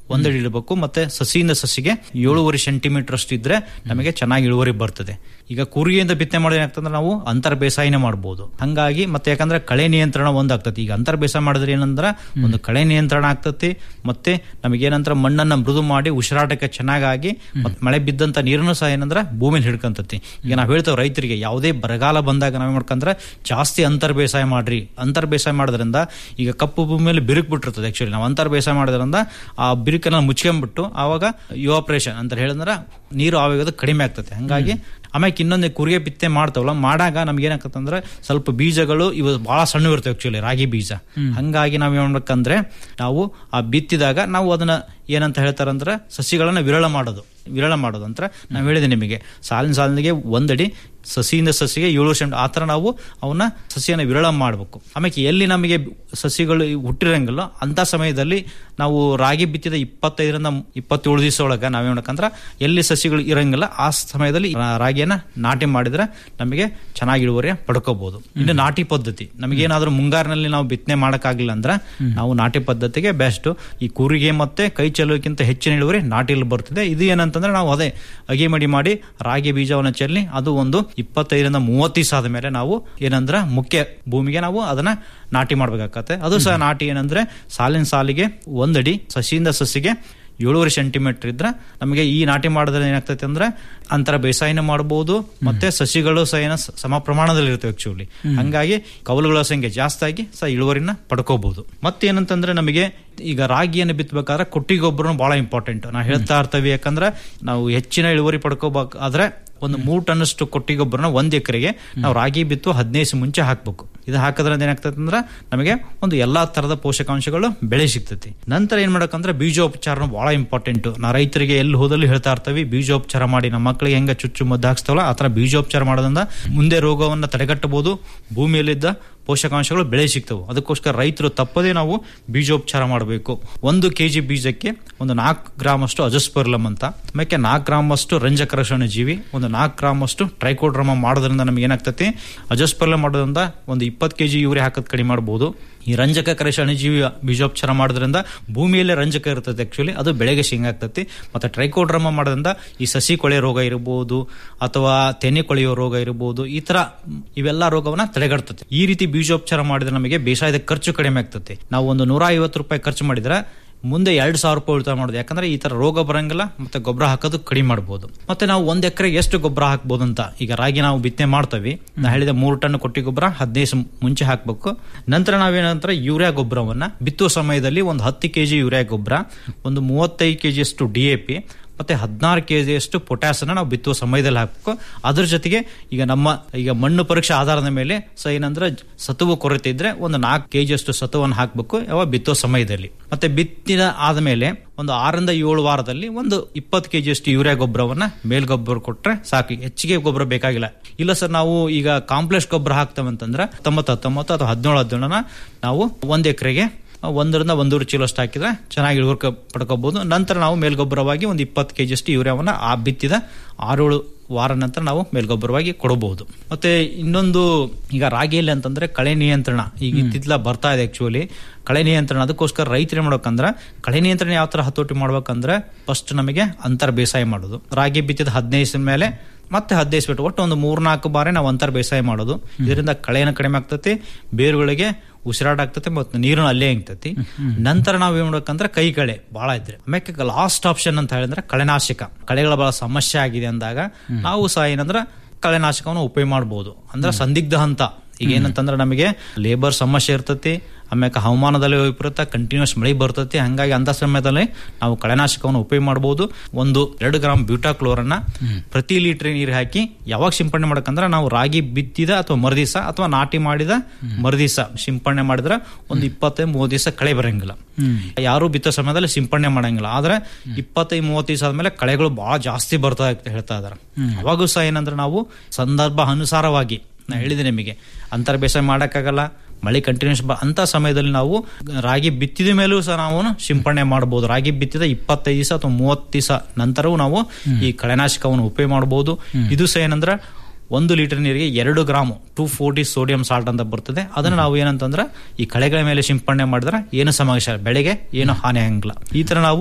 ಒಂದಡಿ ಇಡಬೇಕು ಮತ್ತೆ ಸಸಿಯಿಂದ ಸಸಿಗೆ ಏಳುವರೆ ಸೆಂಟಿಮೀಟರ್ ಅಷ್ಟು ಇದ್ರೆ ನಮಗೆ ಚೆನ್ನಾಗಿ ಇಳುವರಿ ಬರ್ತದೆ ಈಗ ಕೂರಿಗೆಯಿಂದ ಬಿತ್ತನೆ ಮಾಡಿದ್ರೆ ಏನಾಗ್ತದೆ ನಾವು ಅಂತರ ಬೇಸಾಯನೇ ಮಾಡಬಹುದು ಹಂಗಾಗಿ ಮತ್ತೆ ಯಾಕಂದ್ರೆ ಕಳೆ ನಿಯಂತ್ರಣ ಒಂದಾಗ್ತದೆ ಈಗ ಅಂತರ ಬೇಸಾಯ ಮಾಡಿದ್ರೆ ಏನಂದ್ರ ಒಂದು ಕಳೆ ನಿಯಂತ್ರಣ ಆಗ್ತತಿ ಮತ್ತೆ ನಮಗೇನಂದ್ರ ಮಣ್ಣನ್ನ ಮೃದು ಮಾಡಿ ಉಸಿರಾಟಕ್ಕೆ ಚೆನ್ನಾಗಾಗಿ ಮತ್ತೆ ಮಳೆ ಬಿದ್ದಂತ ನೀರನ್ನು ಸಹ ಏನಂದ್ರ ಭೂಮಿಲಿ ಹಿಡ್ಕಂತತಿ ಈಗ ನಾವ್ ಹೇಳ್ತೇವೆ ರೈತರಿಗೆ ಯಾವುದೇ ಬರಗಾಲ ಬಂದಾಗ ನಾವ್ ಮಾಡ್ಕಂದ್ರ ಜಾಸ್ತಿ ಅಂತರ್ ಬೇಸಾಯ ಮಾಡ್ರಿ ಅಂತರ್ ಬೇಸಾಯ ಮಾಡೋದ್ರಿಂದ ಈಗ ಕಪ್ಪು ಭೂಮಿಯಲ್ಲಿ ಬಿರುಕು ಬಿಟ್ಟಿರ್ತದೆ ಆಕ್ಚುಲಿ ನಾವು ಅಂತರ್ ಬೇಸಾಯ ಮಾಡೋದ್ರಿಂದ ಆ ಬಿರುಕನ್ನ ಮುಚ್ಕೊಂಡ್ಬಿಟ್ಟು ಆವಾಗ ಯುವಾಪ್ರೇಷನ್ ಅಂತ ಹೇಳಿದ್ರ ನೀರು ಆವೇಗದ ಕಡಿಮೆ ಆಗ್ತದೆ ಹಂಗಾಗಿ ಆಮೇಲೆ ಇನ್ನೊಂದು ಕುರಿಗೆ ಬಿತ್ತೆ ಮಾಡ್ತಾವಲ್ಲ ಮಾಡಾಗ ನಮ್ಗೆ ಏನಾಗತ್ತಂದ್ರೆ ಸ್ವಲ್ಪ ಬೀಜಗಳು ಇವು ಬಹಳ ಸಣ್ಣ ಇರ್ತವೆ ಆಕ್ಚುಲಿ ರಾಗಿ ಬೀಜ ಹಂಗಾಗಿ ನಾವ್ ಏನ್ ಮಾಡ್ಬೇಕಂದ್ರೆ ನಾವು ಆ ಬಿತ್ತಿದಾಗ ನಾವು ಅದನ್ನ ಏನಂತ ಹೇಳ್ತಾರಂದ್ರೆ ಸಸಿಗಳನ್ನ ವಿರಳ ಮಾಡೋದು ವಿರಳ ಮಾಡೋದು ಅಂತ ನಾವು ಹೇಳಿದೆ ನಿಮಗೆ ಸಾಲಿನ ಸಾಲಿಗೆ ಒಂದಡಿ ಸಸಿಯಿಂದ ಸಸಿಗೆ ಏಳು ಸೆಂಟ್ ಆ ಥರ ನಾವು ಅವನ್ನ ಸಸಿಯನ್ನು ವಿರಳ ಮಾಡಬೇಕು ಆಮೇಲೆ ಎಲ್ಲಿ ನಮಗೆ ಸಸಿಗಳು ಹುಟ್ಟಿರಂಗಿಲ್ಲ ಅಂತ ಸಮಯದಲ್ಲಿ ನಾವು ರಾಗಿ ಬಿತ್ತಿದ ಇಪ್ಪತ್ತೈದರಿಂದ ಇಪ್ಪತ್ತೇಳು ದಿವಸ ಒಳಗೆ ನಾವೇನ್ ಮಾಡ್ಬೇಕಂದ್ರೆ ಎಲ್ಲಿ ಸಸಿಗಳು ಇರಂಗಿಲ್ಲ ಆ ಸಮಯದಲ್ಲಿ ರಾಗಿಯನ್ನ ನಾಟಿ ಮಾಡಿದ್ರೆ ನಮಗೆ ಚೆನ್ನಾಗಿ ಇಳುವರಿ ಪಡ್ಕೋಬಹುದು ಇನ್ನು ನಾಟಿ ಪದ್ಧತಿ ನಮಗೇನಾದ್ರೂ ಮುಂಗಾರಿನಲ್ಲಿ ನಾವು ಬಿತ್ತನೆ ಮಾಡಕ್ಕಾಗಿಲ್ಲ ಅಂದ್ರೆ ನಾವು ನಾಟಿ ಪದ್ಧತಿಗೆ ಬೆಸ್ಟ್ ಈ ಕೂರಿಗೆ ಮತ್ತೆ ಕೈ ಚೆಲ್ಲೋಕ್ಕಿಂತ ಹೆಚ್ಚಿನ ಇಳುವರಿ ನಾಟಿಯಲ್ಲಿ ಬರ್ತದೆ ಇದು ಏನಂತಂದ್ರೆ ನಾವು ಅದೇ ಅಗಿ ಮಡಿ ಮಾಡಿ ರಾಗಿ ಬೀಜವನ್ನು ಚೆಲ್ಲಿ ಅದು ಒಂದು ಇಪ್ಪತ್ತೈದರಿಂದ ಮೂವತ್ತು ದಿವಸ ಆದ ಮೇಲೆ ನಾವು ಏನಂದ್ರ ಮುಖ್ಯ ಭೂಮಿಗೆ ನಾವು ಅದನ್ನ ನಾಟಿ ಮಾಡ್ಬೇಕಾಗತ್ತೆ ಅದು ಸಹ ನಾಟಿ ಏನಂದ್ರೆ ಸಾಲಿನ ಸಾಲಿಗೆ ಒಂದಡಿ ಸಸಿಯಿಂದ ಸಸಿಗೆ ಏಳೂವರೆ ಸೆಂಟಿಮೀಟರ್ ಇದ್ರೆ ನಮಗೆ ಈ ನಾಟಿ ಮಾಡಿದ್ರೆ ಏನಾಗ್ತೈತೆ ಅಂದ್ರೆ ಅಂತರ ಬೇಸಾಯನ ಮಾಡಬಹುದು ಮತ್ತೆ ಸಸಿಗಳು ಸಹ ಏನ ಸಮ ಪ್ರಮಾಣದಲ್ಲಿ ಇರ್ತವೆ ಆಕ್ಚುಲಿ ಹಂಗಾಗಿ ಕವಲುಗಳ ಸಂಖ್ಯೆ ಜಾಸ್ತಿ ಆಗಿ ಸಹ ಇಳುವರಿನ ಪಡ್ಕೋಬಹುದು ಮತ್ತೇನಂತಂದ್ರೆ ನಮಗೆ ಈಗ ರಾಗಿಯನ್ನು ಬಿತ್ತಬೇಕಾದ್ರೆ ಕೊಟ್ಟಿಗೆ ಗೊಬ್ಬರ ಬಹಳ ಇಂಪಾರ್ಟೆಂಟ್ ನಾವು ಹೇಳ್ತಾ ಇರ್ತೀವಿ ಯಾಕಂದ್ರೆ ನಾವು ಹೆಚ್ಚಿನ ಇಳುವರಿ ಪಡ್ಕೋಬೇಕಾದ್ರೆ ಒಂದು ಮೂರು ಟನ್ನಷ್ಟು ಕೊಟ್ಟಿ ಗೊಬ್ಬರನ ಒಂದ್ ಎಕರೆಗೆ ನಾವು ರಾಗಿ ಬಿತ್ತು ಹದಿನೈದು ಮುಂಚೆ ಹಾಕ್ಬೇಕು ಇದು ಹಾಕೋದ್ರಿಂದ ಏನಾಗ್ತದೆ ಅಂದ್ರೆ ನಮಗೆ ಒಂದು ಎಲ್ಲಾ ತರದ ಪೋಷಕಾಂಶಗಳು ಬೆಳೆ ಸಿಗ್ತೈತಿ ನಂತರ ಏನ್ ಮಾಡಕಂದ್ರೆ ಬೀಜೋಪಚಾರ ಬಹಳ ಇಂಪಾರ್ಟೆಂಟ್ ನಾ ರೈತರಿಗೆ ಎಲ್ಲಿ ಹೋದಲ್ಲಿ ಹೇಳ್ತಾ ಇರ್ತೀವಿ ಬೀಜೋಪಚಾರ ಮಾಡಿ ನಮ್ಮ ಮಕ್ಕಳಿಗೆ ಹೆಂಗ ಚುಚ್ಚು ಮದ್ದು ಹಾಕ್ಸ್ತಾವಲ್ಲ ಆ ತರ ಬೀಜೋಪಚಾರ ಮಾಡೋದ್ರಿಂದ ಮುಂದೆ ರೋಗವನ್ನ ತಡೆಗಟ್ಟಬಹುದು ಭೂಮಿಯಲ್ಲಿದ್ದ ಪೋಷಕಾಂಶಗಳು ಬೆಳೆ ಸಿಗ್ತವೆ ಅದಕ್ಕೋಸ್ಕರ ರೈತರು ತಪ್ಪದೇ ನಾವು ಬೀಜೋಪಚಾರ ಮಾಡಬೇಕು ಒಂದು ಕೆಜಿ ಬೀಜಕ್ಕೆ ಒಂದು ನಾಲ್ಕು ಗ್ರಾಮ್ ಅಷ್ಟು ಅಜಸ್ಪರ್ಲಮ್ ಅಂತ ಆಮೇಲೆ ನಾಲ್ಕು ಗ್ರಾಮ್ ಅಷ್ಟು ರಂಜಕರಷಣ ಜೀವಿ ಒಂದು ನಾಲ್ಕು ಗ್ರಾಮ್ ಅಷ್ಟು ಟ್ರೈಕೋಡ್ರಮ ಮಾಡೋದ್ರಿಂದ ನಮ್ಗೆ ಏನಾಗ್ತತಿ ಅಜಸ್ಪರ್ಲಮ್ ಮಾಡೋದ್ರಿಂದ ಒಂದು ಇಪ್ಪತ್ತು ಕೆಜಿ ಯೂರಿ ಹಾಕೋದ್ ಕಡಿಮೆ ಮಾಡಬಹುದು ಈ ರಂಜಕ ಕರೆಶ ಅಣುಜೀವಿ ಬೀಜೋಪಚಾರ ಮಾಡೋದ್ರಿಂದ ಭೂಮಿಯಲ್ಲೇ ರಂಜಕ ಇರ್ತದೆ ಆಕ್ಚುಲಿ ಅದು ಬೆಳೆಗೆ ಶೇಂಗಾಗ್ತತಿ ಮತ್ತೆ ಟ್ರೈಕೋಡ್ರಮ ಮಾಡೋದ್ರಿಂದ ಈ ಸಸಿ ಕೊಳೆ ರೋಗ ಇರಬಹುದು ಅಥವಾ ತೆನೆ ಕೊಳೆಯೋ ರೋಗ ಇರಬಹುದು ಈ ತರ ಇವೆಲ್ಲ ರೋಗವನ್ನ ತಡೆಗಟ್ತದೆ ಈ ರೀತಿ ಬೀಜೋಪಚಾರ ಮಾಡಿದ್ರೆ ನಮಗೆ ಬೇಸಾಯದ ಖರ್ಚು ಕಡಿಮೆ ಆಗ್ತದೆ ನಾವು ಒಂದು ನೂರ ಐವತ್ತು ರೂಪಾಯಿ ಖರ್ಚು ಮಾಡಿದ್ರೆ ಮುಂದೆ ಎರಡ್ ಸಾವಿರ ರೂಪಾಯಿ ಉಳಿತಾಯ ಮಾಡೋದು ಯಾಕಂದ್ರೆ ಈ ತರ ರೋಗ ಬರಂಗಿಲ್ಲ ಮತ್ತೆ ಗೊಬ್ಬರ ಹಾಕೋದು ಕಡಿಮೆ ಮಾಡಬಹುದು ಮತ್ತೆ ನಾವು ಒಂದ್ ಎಕರೆಗೆ ಎಷ್ಟು ಗೊಬ್ಬರ ಹಾಕ್ಬೋದು ಅಂತ ಈಗ ರಾಗಿ ನಾವು ಬಿತ್ತನೆ ಮಾಡ್ತೇವೆ ನಾ ಹೇಳಿದ ಮೂರು ಟನ್ ಕೊಟ್ಟಿ ಗೊಬ್ಬರ ಹದಿನೈದು ಮುಂಚೆ ಹಾಕ್ಬೇಕು ನಂತರ ನಾವೇನಂದ್ರೆ ಯೂರಿಯಾ ಗೊಬ್ಬರವನ್ನ ಬಿತ್ತುವ ಸಮಯದಲ್ಲಿ ಒಂದು ಹತ್ತು ಕೆಜಿ ಯೂರಿಯಾ ಗೊಬ್ಬರ ಒಂದು ಮೂವತ್ತೈದು ಕೆಜಿ ಅಷ್ಟು ಡಿ ಎ ಪಿ ಮತ್ತೆ ಹದಿನಾರು ಕೆ ಜಿಯಷ್ಟು ಪೊಟ್ಯಾಸನ್ನ ನಾವು ಬಿತ್ತುವ ಸಮಯದಲ್ಲಿ ಹಾಕಬೇಕು ಅದ್ರ ಜೊತೆಗೆ ಈಗ ನಮ್ಮ ಈಗ ಮಣ್ಣು ಪರೀಕ್ಷೆ ಆಧಾರದ ಮೇಲೆ ಸೊ ಏನಂದ್ರೆ ಸತುವು ಕೊರತೆ ಇದ್ರೆ ಒಂದು ನಾಲ್ಕು ಕೆ ಅಷ್ಟು ಸತುವನ್ನು ಹಾಕಬೇಕು ಯಾವಾಗ ಬಿತ್ತುವ ಸಮಯದಲ್ಲಿ ಮತ್ತೆ ಬಿತ್ತಿದ ಆದ್ಮೇಲೆ ಒಂದು ಆರರಿಂದ ಏಳು ವಾರದಲ್ಲಿ ಒಂದು ಇಪ್ಪತ್ತು ಕೆ ಅಷ್ಟು ಯೂರಿಯಾ ಗೊಬ್ಬರವನ್ನ ಮೇಲ್ಗೊಬ್ಬರ ಕೊಟ್ರೆ ಸಾಕು ಹೆಚ್ಚಿಗೆ ಗೊಬ್ಬರ ಬೇಕಾಗಿಲ್ಲ ಇಲ್ಲ ಸರ್ ನಾವು ಈಗ ಕಾಂಪ್ಲೆಕ್ಸ್ ಗೊಬ್ಬರ ಹಾಕ್ತೇವೆ ಅಂತಂದ್ರೆ ಹತ್ತೊಂಬತ್ತು ಹತ್ತೊಂಬತ್ತು ಅಥವಾ ಹದಿನೇಳು ಹದಿನೇಳನ ನಾವು ಒಂದ್ ಎಕರೆಗೆ ಒಂದರಿಂದ ಒಂದೂವರೆ ಚೀಲ ಅಷ್ಟು ಹಾಕಿದ್ರೆ ಚೆನ್ನಾಗಿ ಇಳುವರಿ ಪಡ್ಕೋಬಹುದು ನಂತರ ನಾವು ಮೇಲ್ಗೊಬ್ಬರವಾಗಿ ಒಂದು ಇಪ್ಪತ್ತು ಕೆಜಿ ಅಷ್ಟು ಯೂರಿಯಾವನ್ನ ಆ ಬಿತ್ತಿದ ಆರೇಳು ವಾರ ನಂತರ ನಾವು ಮೇಲ್ಗೊಬ್ಬರವಾಗಿ ಕೊಡಬಹುದು ಮತ್ತೆ ಇನ್ನೊಂದು ಈಗ ರಾಗಿಯಲ್ಲಿ ಅಂತಂದ್ರೆ ಕಳೆ ನಿಯಂತ್ರಣ ಈಗ ಇತ್ತಿತ್ಲ ಬರ್ತಾ ಇದೆ ಆಕ್ಚುಲಿ ಕಳೆ ನಿಯಂತ್ರಣ ಅದಕ್ಕೋಸ್ಕರ ರೈತರು ಏನ್ ಮಾಡ್ಬೇಕಂದ್ರೆ ಕಳೆ ನಿಯಂತ್ರಣ ಯಾವ ತರ ಹತೋಟಿ ಮಾಡ್ಬೇಕಂದ್ರೆ ಫಸ್ಟ್ ನಮಗೆ ಅಂತರ ಬೇಸಾಯ ಮಾಡೋದು ರಾಗಿ ಬಿತ್ತಿದ ಹದಿನೈದು ಮೇಲೆ ಮತ್ತೆ ಹದಿನೈದು ಬಿಟ್ಟು ಒಟ್ಟು ಒಂದು ಮೂರ್ನಾಲ್ಕು ಬಾರಿ ನಾವು ಅಂತರ ಬೇಸಾಯ ಮಾಡೋದು ಇದರಿಂದ ಕಳೆನ ಕಡಿಮೆ ಆಗ್ತತಿ ಬೇರುಗಳಿಗೆ ಉಸಿರಾಟ ಆಗ್ತತಿ ಮತ್ತು ನೀರನ್ನು ಅಲ್ಲೇ ಇಂಗ್ತತಿ ನಂತರ ನಾವ್ ಏನ್ ಮಾಡ್ಬೇಕಂದ್ರೆ ಕೈ ಕಳೆ ಬಹಳ ಇದ್ರೆ ಆಮೇಲೆ ಲಾಸ್ಟ್ ಆಪ್ಷನ್ ಅಂತ ಹೇಳಿದ್ರೆ ಕಳೆನಾಶಕ ಕಳೆಗಳ ಬಹಳ ಸಮಸ್ಯೆ ಆಗಿದೆ ಅಂದಾಗ ನಾವು ಸಹ ಏನಂದ್ರೆ ಕಳೆನಾಶಕವನ್ನು ಉಪಯೋಗ ಮಾಡಬಹುದು ಅಂದ್ರೆ ಸಂದಿಗ್ಧ ಹಂತ ಈಗ ಏನಂತಂದ್ರೆ ನಮಗೆ ಲೇಬರ್ ಸಮಸ್ಯೆ ಇರ್ತತಿ ಆಮ್ಯಾಕ ಹವಾಮಾನದಲ್ಲಿ ವೈಪರೀತ ಕಂಟಿನ್ಯೂಸ್ ಮಳೆ ಬರ್ತತಿ ಹಂಗಾಗಿ ಅಂತ ಸಮಯದಲ್ಲಿ ನಾವು ಕಳೆನಾಶಕವನ್ನು ಉಪಯೋಗ ಮಾಡಬಹುದು ಒಂದು ಎರಡು ಗ್ರಾಮ್ ಬ್ಯೂಟಾಕ್ಲೋರನ್ನ ಪ್ರತಿ ಲೀಟರ್ ನೀರು ಹಾಕಿ ಯಾವಾಗ ಸಿಂಪಡಣೆ ಮಾಡಕಂದ್ರೆ ನಾವು ರಾಗಿ ಬಿತ್ತಿದ ಅಥವಾ ಮರುದಿವಸ ಅಥವಾ ನಾಟಿ ಮಾಡಿದ ಮರುದಿವಸ ಸಿಂಪಡಣೆ ಮಾಡಿದ್ರೆ ಒಂದು ಇಪ್ಪತ್ತೈದು ಮೂವತ್ತು ದಿವಸ ಕಳೆ ಬರಂಗಿಲ್ಲ ಯಾರು ಬಿತ್ತೋ ಸಮಯದಲ್ಲಿ ಸಿಂಪಡಣೆ ಮಾಡಂಗಿಲ್ಲ ಆದ್ರೆ ಇಪ್ಪತ್ತೈದು ಮೂವತ್ತು ದಿವಸ ಆದ್ಮೇಲೆ ಕಳೆಗಳು ಬಹಳ ಜಾಸ್ತಿ ಬರ್ತಾ ಅಂತ ಹೇಳ್ತಾ ಇದಾರೆ ಅವಾಗೂ ಸಹ ಏನಂದ್ರೆ ನಾವು ಸಂದರ್ಭ ಅನುಸಾರವಾಗಿ ನಾ ಹೇಳಿದೆ ನಿಮಗೆ ಅಂತರ ಬೇಸಾಯ ಮಾಡಕ್ಕಾಗಲ್ಲ ಮಳೆ ಕಂಟಿನ್ಯೂಸ್ ಅಂತ ಸಮಯದಲ್ಲಿ ನಾವು ರಾಗಿ ಬಿತ್ತಿದ ಮೇಲೂ ಸಹ ನಾವು ಸಿಂಪಡಣೆ ಮಾಡಬಹುದು ರಾಗಿ ಬಿತ್ತಿದ ಇಪ್ಪತ್ತೈದು ದಿವಸ ಅಥವಾ ಮೂವತ್ತು ದಿವಸ ನಂತರವೂ ನಾವು ಈ ಕಳೆನಾಶಕವನ್ನು ಉಪಯೋಗ ಮಾಡಬಹುದು ಇದು ಸಹ ಏನಂದ್ರೆ ಒಂದು ಲೀಟರ್ ನೀರಿಗೆ ಎರಡು gram two forty sodium salt ಅಂತ ಬರ್ತದೆ ಅದನ್ನ ನಾವು ಏನಂತಂದ್ರೆ ಈ ಕಳೆಗಳ ಮೇಲೆ ಸಿಂಪಡಣೆ ಮಾಡಿದ್ರೆ ಏನು ಸಮಸ್ಯೆ ಬೆಳೆಗೆ ಏನು ಹಾನಿ ಆಗಂಗಿಲ್ಲ ಈ ತರ ನಾವು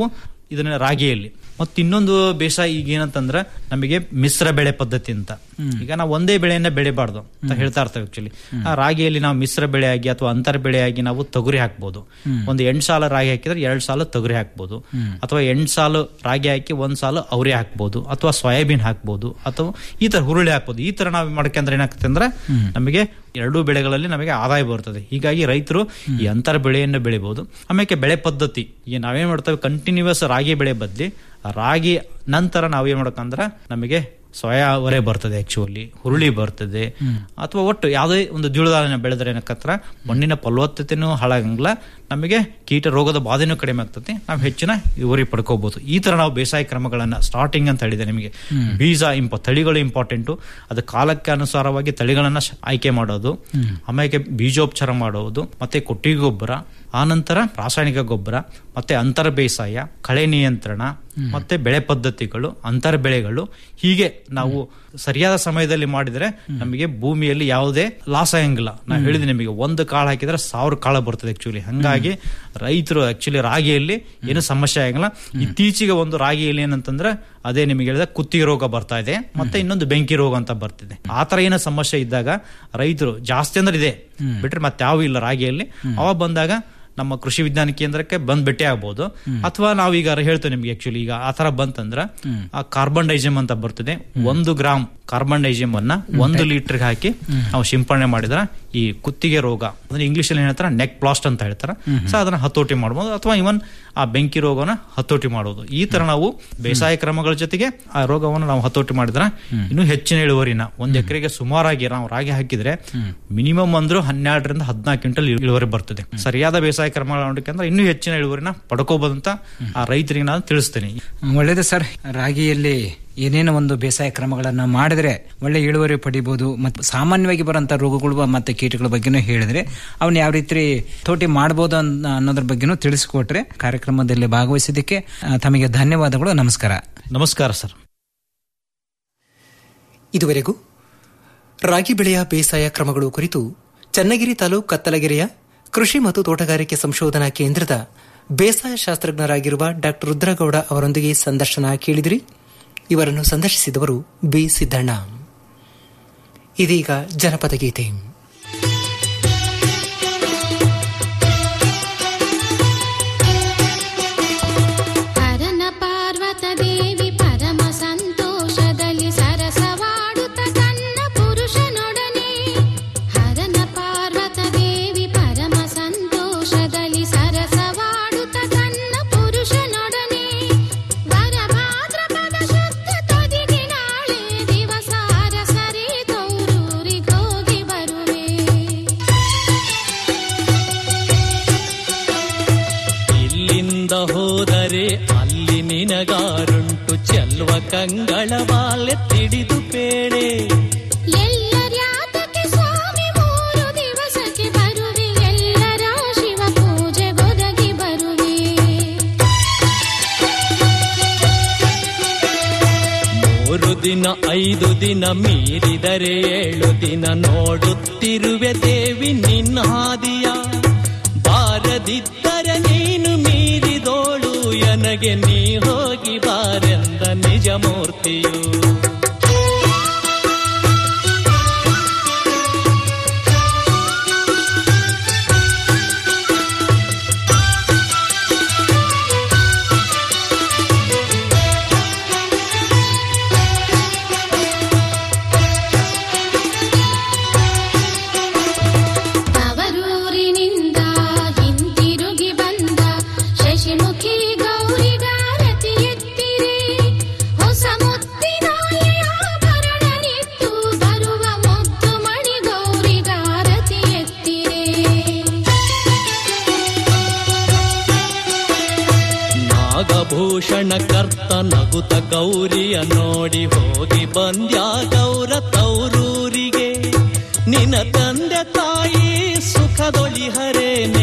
ಇದನ್ನ ರಾಗಿಯಲ್ಲಿ ಮತ್ತು ಇನ್ನೊಂದು ಬೇಸಾಯ ಈಗ ಏನಂತಂದ್ರೆ ನಮಗೆ ಮಿಶ್ರ ಬೆಳೆ ಪದ್ಧತಿ ಅಂತ ಈಗ ನಾವು ಒಂದೇ ಬೆಳೆಯನ್ನ ಬೆಳಿಬಾರ್ದು ಅಂತ ಹೇಳ್ತಾ ಇರ್ತೇವೆ ಆಕ್ಚುಲಿ ಆ ರಾಗಿಯಲ್ಲಿ ನಾವು ಮಿಶ್ರ ಬೆಳೆಯಾಗಿ ಅಥವಾ ಅಂತರ ಬೆಳೆಯಾಗಿ ನಾವು ತೊಗರಿ ಹಾಕ್ಬೋದು ಒಂದು ಎಂಟು ಸಾಲ ರಾಗಿ ಹಾಕಿದ್ರೆ ಎರಡು ಸಾಲು ತೊಗರಿ ಹಾಕ್ಬೋದು ಅಥವಾ ಎಂಟು ಸಾಲು ರಾಗಿ ಹಾಕಿ ಒಂದ್ ಸಾಲು ಅವರೆ ಹಾಕ್ಬೋದು ಅಥವಾ ಸೋಯಾಬೀನ್ ಹಾಕ್ಬೋದು ಅಥವಾ ಈ ತರ ಹುರುಳಿ ಹಾಕ್ಬೋದು ಈ ತರ ನಾವು ಮಾಡ್ಕೊಂಡ್ರೆ ಏನಾಗ್ತದೆ ಅಂದ್ರೆ ನಮಗೆ ಎರಡೂ ಬೆಳೆಗಳಲ್ಲಿ ನಮಗೆ ಆದಾಯ ಬರ್ತದೆ ಹೀಗಾಗಿ ರೈತರು ಈ ಅಂತರ ಬೆಳೆಯನ್ನು ಬೆಳಿಬಹುದು ಆಮೇಲೆ ಬೆಳೆ ಪದ್ಧತಿ ಈಗ ನಾವೇನ್ ಮಾಡ್ತೇವೆ ಕಂಟಿನ್ಯೂಸ್ ರಾಗಿ ಬೆಳೆ ಬದ್ಲಿ ಆ ರಾಗಿ ನಂತರ ನಾವೇನ್ ಮಾಡ್ಬೇಕಂದ್ರೆ ನಮಗೆ ಸೋಯಾ ಅವರೆ ಬರ್ತದೆ ಆಕ್ಚುಲಿ ಹುರುಳಿ ಬರ್ತದೆ ಅಥವಾ ಒಟ್ಟು ಯಾವುದೇ ಒಂದು ದ್ವಿಳಧಾನ್ಯ ಬೆಳೆದ್ರೆ ಏನಕ್ಕತ್ರ ಮಣ್ಣಿನ ಫಲವತ್ತತೆನೂ ಹಾಳಾಗಂಗಿಲ್ಲ ನಮಗೆ ಕೀಟ ರೋಗದ ಬಾಧೆನೂ ಕಡಿಮೆ ಆಗ್ತದೆ ನಾವು ಹೆಚ್ಚಿನ ಇಳುವರಿ ಪಡ್ಕೋಬಹುದು ಈ ತರ ನಾವು ಬೇಸಾಯ ಕ್ರಮಗಳನ್ನ ಸ್ಟಾರ್ಟಿಂಗ್ ಅಂತ ಹೇಳಿದೆ ನಿಮಗೆ ಬೀಜ ಇಂಪ ತಳಿಗಳು ಇಂಪಾರ್ಟೆಂಟು ಅದು ಕಾಲಕ್ಕೆ ಅನುಸಾರವಾಗಿ ತಳಿಗಳನ್ನ ಶ- ಆಯ್ಕೆ ಮಾಡೋದು ಆಮೇಲೆ ಬೀಜೋಪಚಾರ ಮಾಡೋದು ಮತ್ತೆ ಕೊಟ್ಟಿಗೆ ಗೊಬ್ಬರ ಆನಂತರ ರಾಸಾಯನಿಕ ಗೊಬ್ಬರ ಮತ್ತೆ ಅಂತರ ಬೇಸಾಯ ಕಳೆ ನಿಯಂತ್ರಣ ಮತ್ತೆ ಬೆಳೆ ಪದ್ಧತಿಗಳು ಅಂತರ ಬೆಳೆಗಳು ಹೀಗೆ ನಾವು ಸರಿಯಾದ ಸಮಯದಲ್ಲಿ ಮಾಡಿದ್ರೆ ನಮಗೆ ಭೂಮಿಯಲ್ಲಿ ಯಾವುದೇ ಲಾಸ್ ಆಗಂಗಿಲ್ಲ ನಾ ಹೇಳಿದೆ ನಿಮಗೆ ಒಂದು ಕಾಳು ಹಾಕಿದ್ರೆ ಸಾವಿರ ಕಾಳು ಬರ್ತದೆ ಆಕ್ಚುಲಿ ಹಂಗಾಗಿ ರೈತರು ಆಕ್ಚುಲಿ ರಾಗಿಯಲ್ಲಿ ಏನು ಸಮಸ್ಯೆ ಆಗಂಗಿಲ್ಲ ಇತ್ತೀಚೆಗೆ ಒಂದು ರಾಗಿಯಲ್ಲಿ ಏನಂತಂದ್ರೆ ಅದೇ ನಿಮಗೆ ಹೇಳಿದ ಕುತ್ತಿಗೆ ರೋಗ ಬರ್ತಾ ಇದೆ ಮತ್ತೆ ಇನ್ನೊಂದು ಬೆಂಕಿ ರೋಗ ಅಂತ ಬರ್ತಿದೆ ಆ ತರ ಏನೋ ಸಮಸ್ಯೆ ಇದ್ದಾಗ ರೈತರು ಜಾಸ್ತಿ ಅಂದ್ರೆ ಇದೆ ಬಿಟ್ರೆ ಮತ್ತೆ ಯಾವ ಇಲ್ಲ ರಾಗಿಯಲ್ಲಿ ಅವಾಗ ಬಂದಾಗ ನಮ್ಮ ಕೃಷಿ ವಿಜ್ಞಾನ ಕೇಂದ್ರಕ್ಕೆ ಬಂದ್ ಭೇಟಿ ಆಗ್ಬೋದು ಅಥವಾ ನಾವೀಗ ಹೇಳ್ತೇವೆ ನಿಮ್ಗೆ ಆಕ್ಚುಲಿ ಈಗ ಆ ತರ ಬಂತಂದ್ರ ಆ ಕಾರ್ಬನ್ ಡೈಜಮ್ ಅಂತ ಬರ್ತದೆ ಒಂದು ಗ್ರಾಮ್ ಕಾರ್ಬನ್ ಡೈಜಮ್ ಅನ್ನ ಒಂದು ಲೀಟರ್ ಹಾಕಿ ನಾವು ಸಿಂಪಡಣೆ ಮಾಡಿದ್ರ ಈ ಕುತ್ತಿಗೆ ರೋಗ ಅಂದ್ರೆ ಇಂಗ್ಲಿಷ್ ಅಲ್ಲಿ ಹೇಳ್ತಾರ ನೆಕ್ ಪ್ಲಾಸ್ಟ್ ಅಂತ ಹೇಳ್ತಾರ ಸೊ ಅದನ್ನ ಹತೋಟಿ ಮಾಡಬಹುದು ಅಥವಾ ಇವನ್ ಆ ಬೆಂಕಿ ರೋಗನ ಹತೋಟಿ ಮಾಡೋದು ಈ ತರ ನಾವು ಬೇಸಾಯ ಕ್ರಮಗಳ ಜೊತೆಗೆ ಆ ರೋಗವನ್ನು ನಾವು ಹತೋಟಿ ಮಾಡಿದ್ರ ಇನ್ನೂ ಹೆಚ್ಚಿನ ಇಳುವರಿನ ಒಂದ್ ಎಕರೆಗೆ ಸುಮಾರಾಗಿ ನಾವು ರಾಗಿ ಹಾಕಿದ್ರೆ ಮಿನಿಮಮ್ ಅಂದ್ರೂ ಹನ್ನೆರಡರಿಂದ ಹದಿನಾಲ್ಕು ಕ್ವಿಂಟಲ್ ಇಳುವರಿ ಬರ್ತದೆ ಸರಿಯಾದ ಬೇಸಾಯ ಕ್ರಮಗಳ ಅಂದ್ರೆ ಇನ್ನೂ ಹೆಚ್ಚಿನ ಇಳುವರಿನ ಪಡ್ಕೋಬಹುದಂತ ಆ ರೈತರಿಗೆ ನಾನು ತಿಳಿಸ್ತೇನೆ ಒಳ್ಳೇದು ಸರ್ ರಾಗಿಯಲ್ಲಿ ಏನೇನೋ ಒಂದು ಬೇಸಾಯ ಕ್ರಮಗಳನ್ನ ಮಾಡಿದ್ರೆ ಒಳ್ಳೆ ಇಳುವರಿ ಪಡಿಬಹುದು ಮತ್ತು ಸಾಮಾನ್ಯವಾಗಿ ಬರೋಂಥ ರೋಗಗಳು ಮತ್ತೆ ಕೀಟಗಳ ಬಗ್ಗೆನೂ ಹೇಳಿದ್ರೆ ಅವನ್ನ ಯಾವ ರೀತಿ ತೋಟಿ ಮಾಡಬಹುದು ಅನ್ನೋದ್ರ ಬಗ್ಗೆನೂ ತಿಳಿಸಿಕೊಟ್ರೆ ಕಾರ್ಯಕ್ರಮದಲ್ಲಿ ಭಾಗವಹಿಸಿದ್ದಕ್ಕೆ ಆ, ತಮಗೆ ಧನ್ಯವಾದಗಳು ನಮಸ್ಕಾರ ನಮಸ್ಕಾರ ಸರ್ ಇದುವರೆಗೂ ರಾಗಿ ಬೆಳೆಯ ಬೇಸಾಯ ಕ್ರಮಗಳು ಕುರಿತು ಚನ್ನಗಿರಿ ತಾಲೂಕು ಕತ್ತಲಗೆರೆಯ ಕೃಷಿ ಮತ್ತು ತೋಟಗಾರಿಕೆ ಸಂಶೋಧನಾ ಕೇಂದ್ರದ ಬೇಸಾಯ ಶಾಸ್ತ್ರಜ್ಞರಾಗಿರುವ ಡಾಕ್ಟರ್ ರುದ್ರಗೌಡ ಅವರೊಂದಿಗೆ ಸಂದರ್ಶನ ಕೇಳಿದಿರಿ ಇವರನ್ನು ಸಂದರ್ಶಿಸಿದವರು ಬಿ ಸಿದ್ದಣ್ಣ ಇದೀಗ ಜನಪದ ಗೀತೆ ಹರನ ಪಾರ್ವತ ದೇವಿ ಪರಮ ಸಂತೋಷದಲ್ಲಿ ಸರಸವಾಡುತ್ತ ತನ್ನ ಪುರುಷನೊಡನೆ ಹರನ ಪಾರ್ವತ ದೇವಿ ಪರಮ ಸಂತೋಷದಲ್ಲಿ ಸರಸವಾಡುತ್ತ ತನ್ನ ಪುರುಷನೊಡನೆ ವರಭಾದ್ರಪದ ಶುದ್ಧ ತೊದಿಗೆ ನಾಳೆ ದಿವಸ ಅರಸರೇ ತೌರೂರಿಗೋಗಿ ಬರುವೆ ಇಲ್ಲಿಂದ ಹೋದರೆ ಅಲ್ಲಿ ನಿನಗಾರುಂಟು ಚೆಲ್ವ ಕಂಗಳ ಬಾಲ್ಯ ತಿಳಿದು ಬೇಳೆ ಎಲ್ಲರ್ಯಾತಕ್ಕೆ ಸ್ವಾಮಿ ಮೂರು ದಿವಸಕ್ಕೆ ಬರುವೆ ಎಲ್ಲರ ಶಿವ ಪೂಜೆ ಒದಗಿ ಬರುವೆ ಮೂರು ದಿನ ಐದು ದಿನ ಮೀರಿದರೆ ಏಳು ದಿನ ನೋಡುತ್ತಿರುವೆ ದೇವಿ ನಿನ್ನ ಹಾದಿಯ ಬಾರದಿದ್ದರೆ ನೀನು ಮೀರಿದೋಳು ಎನಗೆ ನೀ ಹೋಗಿ ಬಾರೆಂದ ನಿಜ ಮೂರ್ತಿಯು ಅವರೂರಿನಿಂದ ಹಿಂತಿರುಗಿ ಬಂದ ಶಶಿಮುಖಿ ಗೌರಿಗಾರತಿ ಎತ್ತಿರೆ ಹೊಸ ಮುತ್ತಿನ ಆಭರಣನಿತ್ತು ಬರುವ ಮುದ್ದು ಮಣಿ ಗೌರಿಗಾರತಿ ಎತ್ತಿರೆ ನಾಗಭೂಷಣ ಕರ್ತ ನಗುತ ಗೌರಿಯ ನೋಡಿ ಹೋಗಿ ಬಂದ್ಯ ಗೌರ ತೌರೂರಿಗೆ ನಿನ್ನ ತಂದೆ ತಾಯಿ ಸುಖದೊಳಿಹರೆ